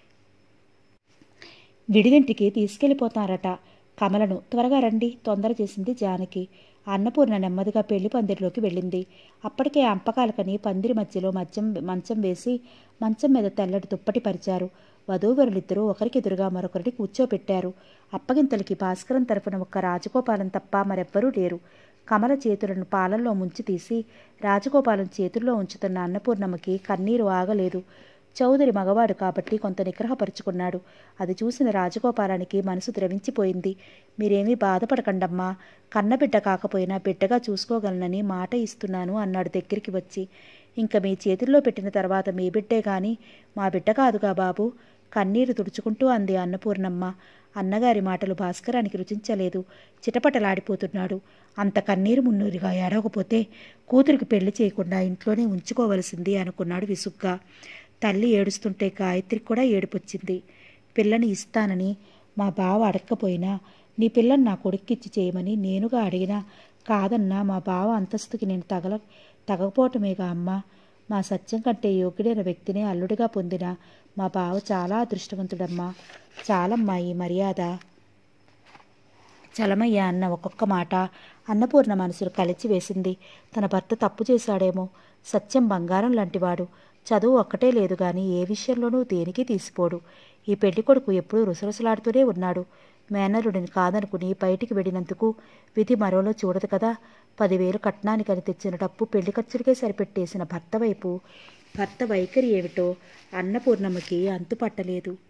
విడిదింటికి తీసుకెళ్ళిపోతారట కమలను త్వరగా రండి తొందర చేసింది జానకి అన్నపూర్ణ నెమ్మదిగా పెళ్లి పందిరిలోకి వెళ్ళింది అప్పటికే అంపకాలకని పందిరి మధ్యలో మద్యం మంచం వేసి మంచం మీద తెల్లటి దుప్పటి పరిచారు వధూవరులిద్దరూ ఒకరికెదురుగా మరొకరిని కూర్చోపెట్టారు అప్పగింతలకి భాస్కరం తరఫున ఒక్క రాజగోపాలం తప్ప మరెవ్వరూ లేరు కమల చేతులను పాలల్లో ముంచి తీసి రాజగోపాలం చేతుల్లో ఉంచుతున్న అన్నపూర్ణమ్మకి కన్నీరు ఆగలేదు చౌదరి మగవాడు కాబట్టి కొంత నిగ్రహపరుచుకున్నాడు అది చూసిన రాజగోపాలానికి మనసు ద్రవించిపోయింది మీరేమీ బాధపడకండమ్మా కన్నబిడ్డ కాకపోయినా బిడ్డగా చూసుకోగలనని మాట ఇస్తున్నాను అన్నాడు దగ్గరికి వచ్చి ఇంక మీ చేతుల్లో పెట్టిన తర్వాత మీ బిడ్డే గాని మా బిడ్డ కాదుగా బాబు కన్నీరు తుడుచుకుంటూ అంది అన్నపూర్ణమ్మ అన్నగారి మాటలు భాస్కరానికి రుచించలేదు చిటపటలాడిపోతున్నాడు అంత కన్నీరు మున్నూరిగా ఏడవకపోతే కూతురికి పెళ్లి చేయకుండా ఇంట్లోనే ఉంచుకోవలసింది అనుకున్నాడు విసుగ్గా తల్లి ఏడుస్తుంటే గాయత్రికి కూడా ఏడుపొచ్చింది పిల్లని ఇస్తానని మా బావ అడక్కపోయినా నీ పిల్లని నా కొడుక్కిచ్చి చేయమని నేనుగా అడిగినా కాదన్నా మా బావ అంతస్తుకి నేను తగల తగకపోవటమేగా అమ్మా మా సత్యం కంటే యోగ్యుడైన వ్యక్తినే అల్లుడిగా పొందిన మా బావ చాలా అదృష్టవంతుడమ్మా చాలమ్మా ఈ మర్యాద చలమయ్య అన్న ఒక్కొక్క మాట అన్నపూర్ణ మనసును కలిచి వేసింది తన భర్త తప్పు చేశాడేమో సత్యం బంగారం లాంటివాడు చదువు ఒక్కటే లేదు గాని ఏ విషయంలోనూ దేనికి తీసిపోడు ఈ పెళ్లి కొడుకు ఎప్పుడూ రుసరుసలాడుతూనే ఉన్నాడు మేనరుడిని కాదనుకుని బయటికి వెళ్ళినందుకు విధి మరోలో చూడదు కదా పదివేలు కట్నానికని తెచ్చిన డబ్బు పెళ్లి ఖర్చులకే సరిపెట్టేసిన భర్త వైపు భర్త వైఖరి ఏమిటో అన్నపూర్ణమ్మకి అంతుపట్టలేదు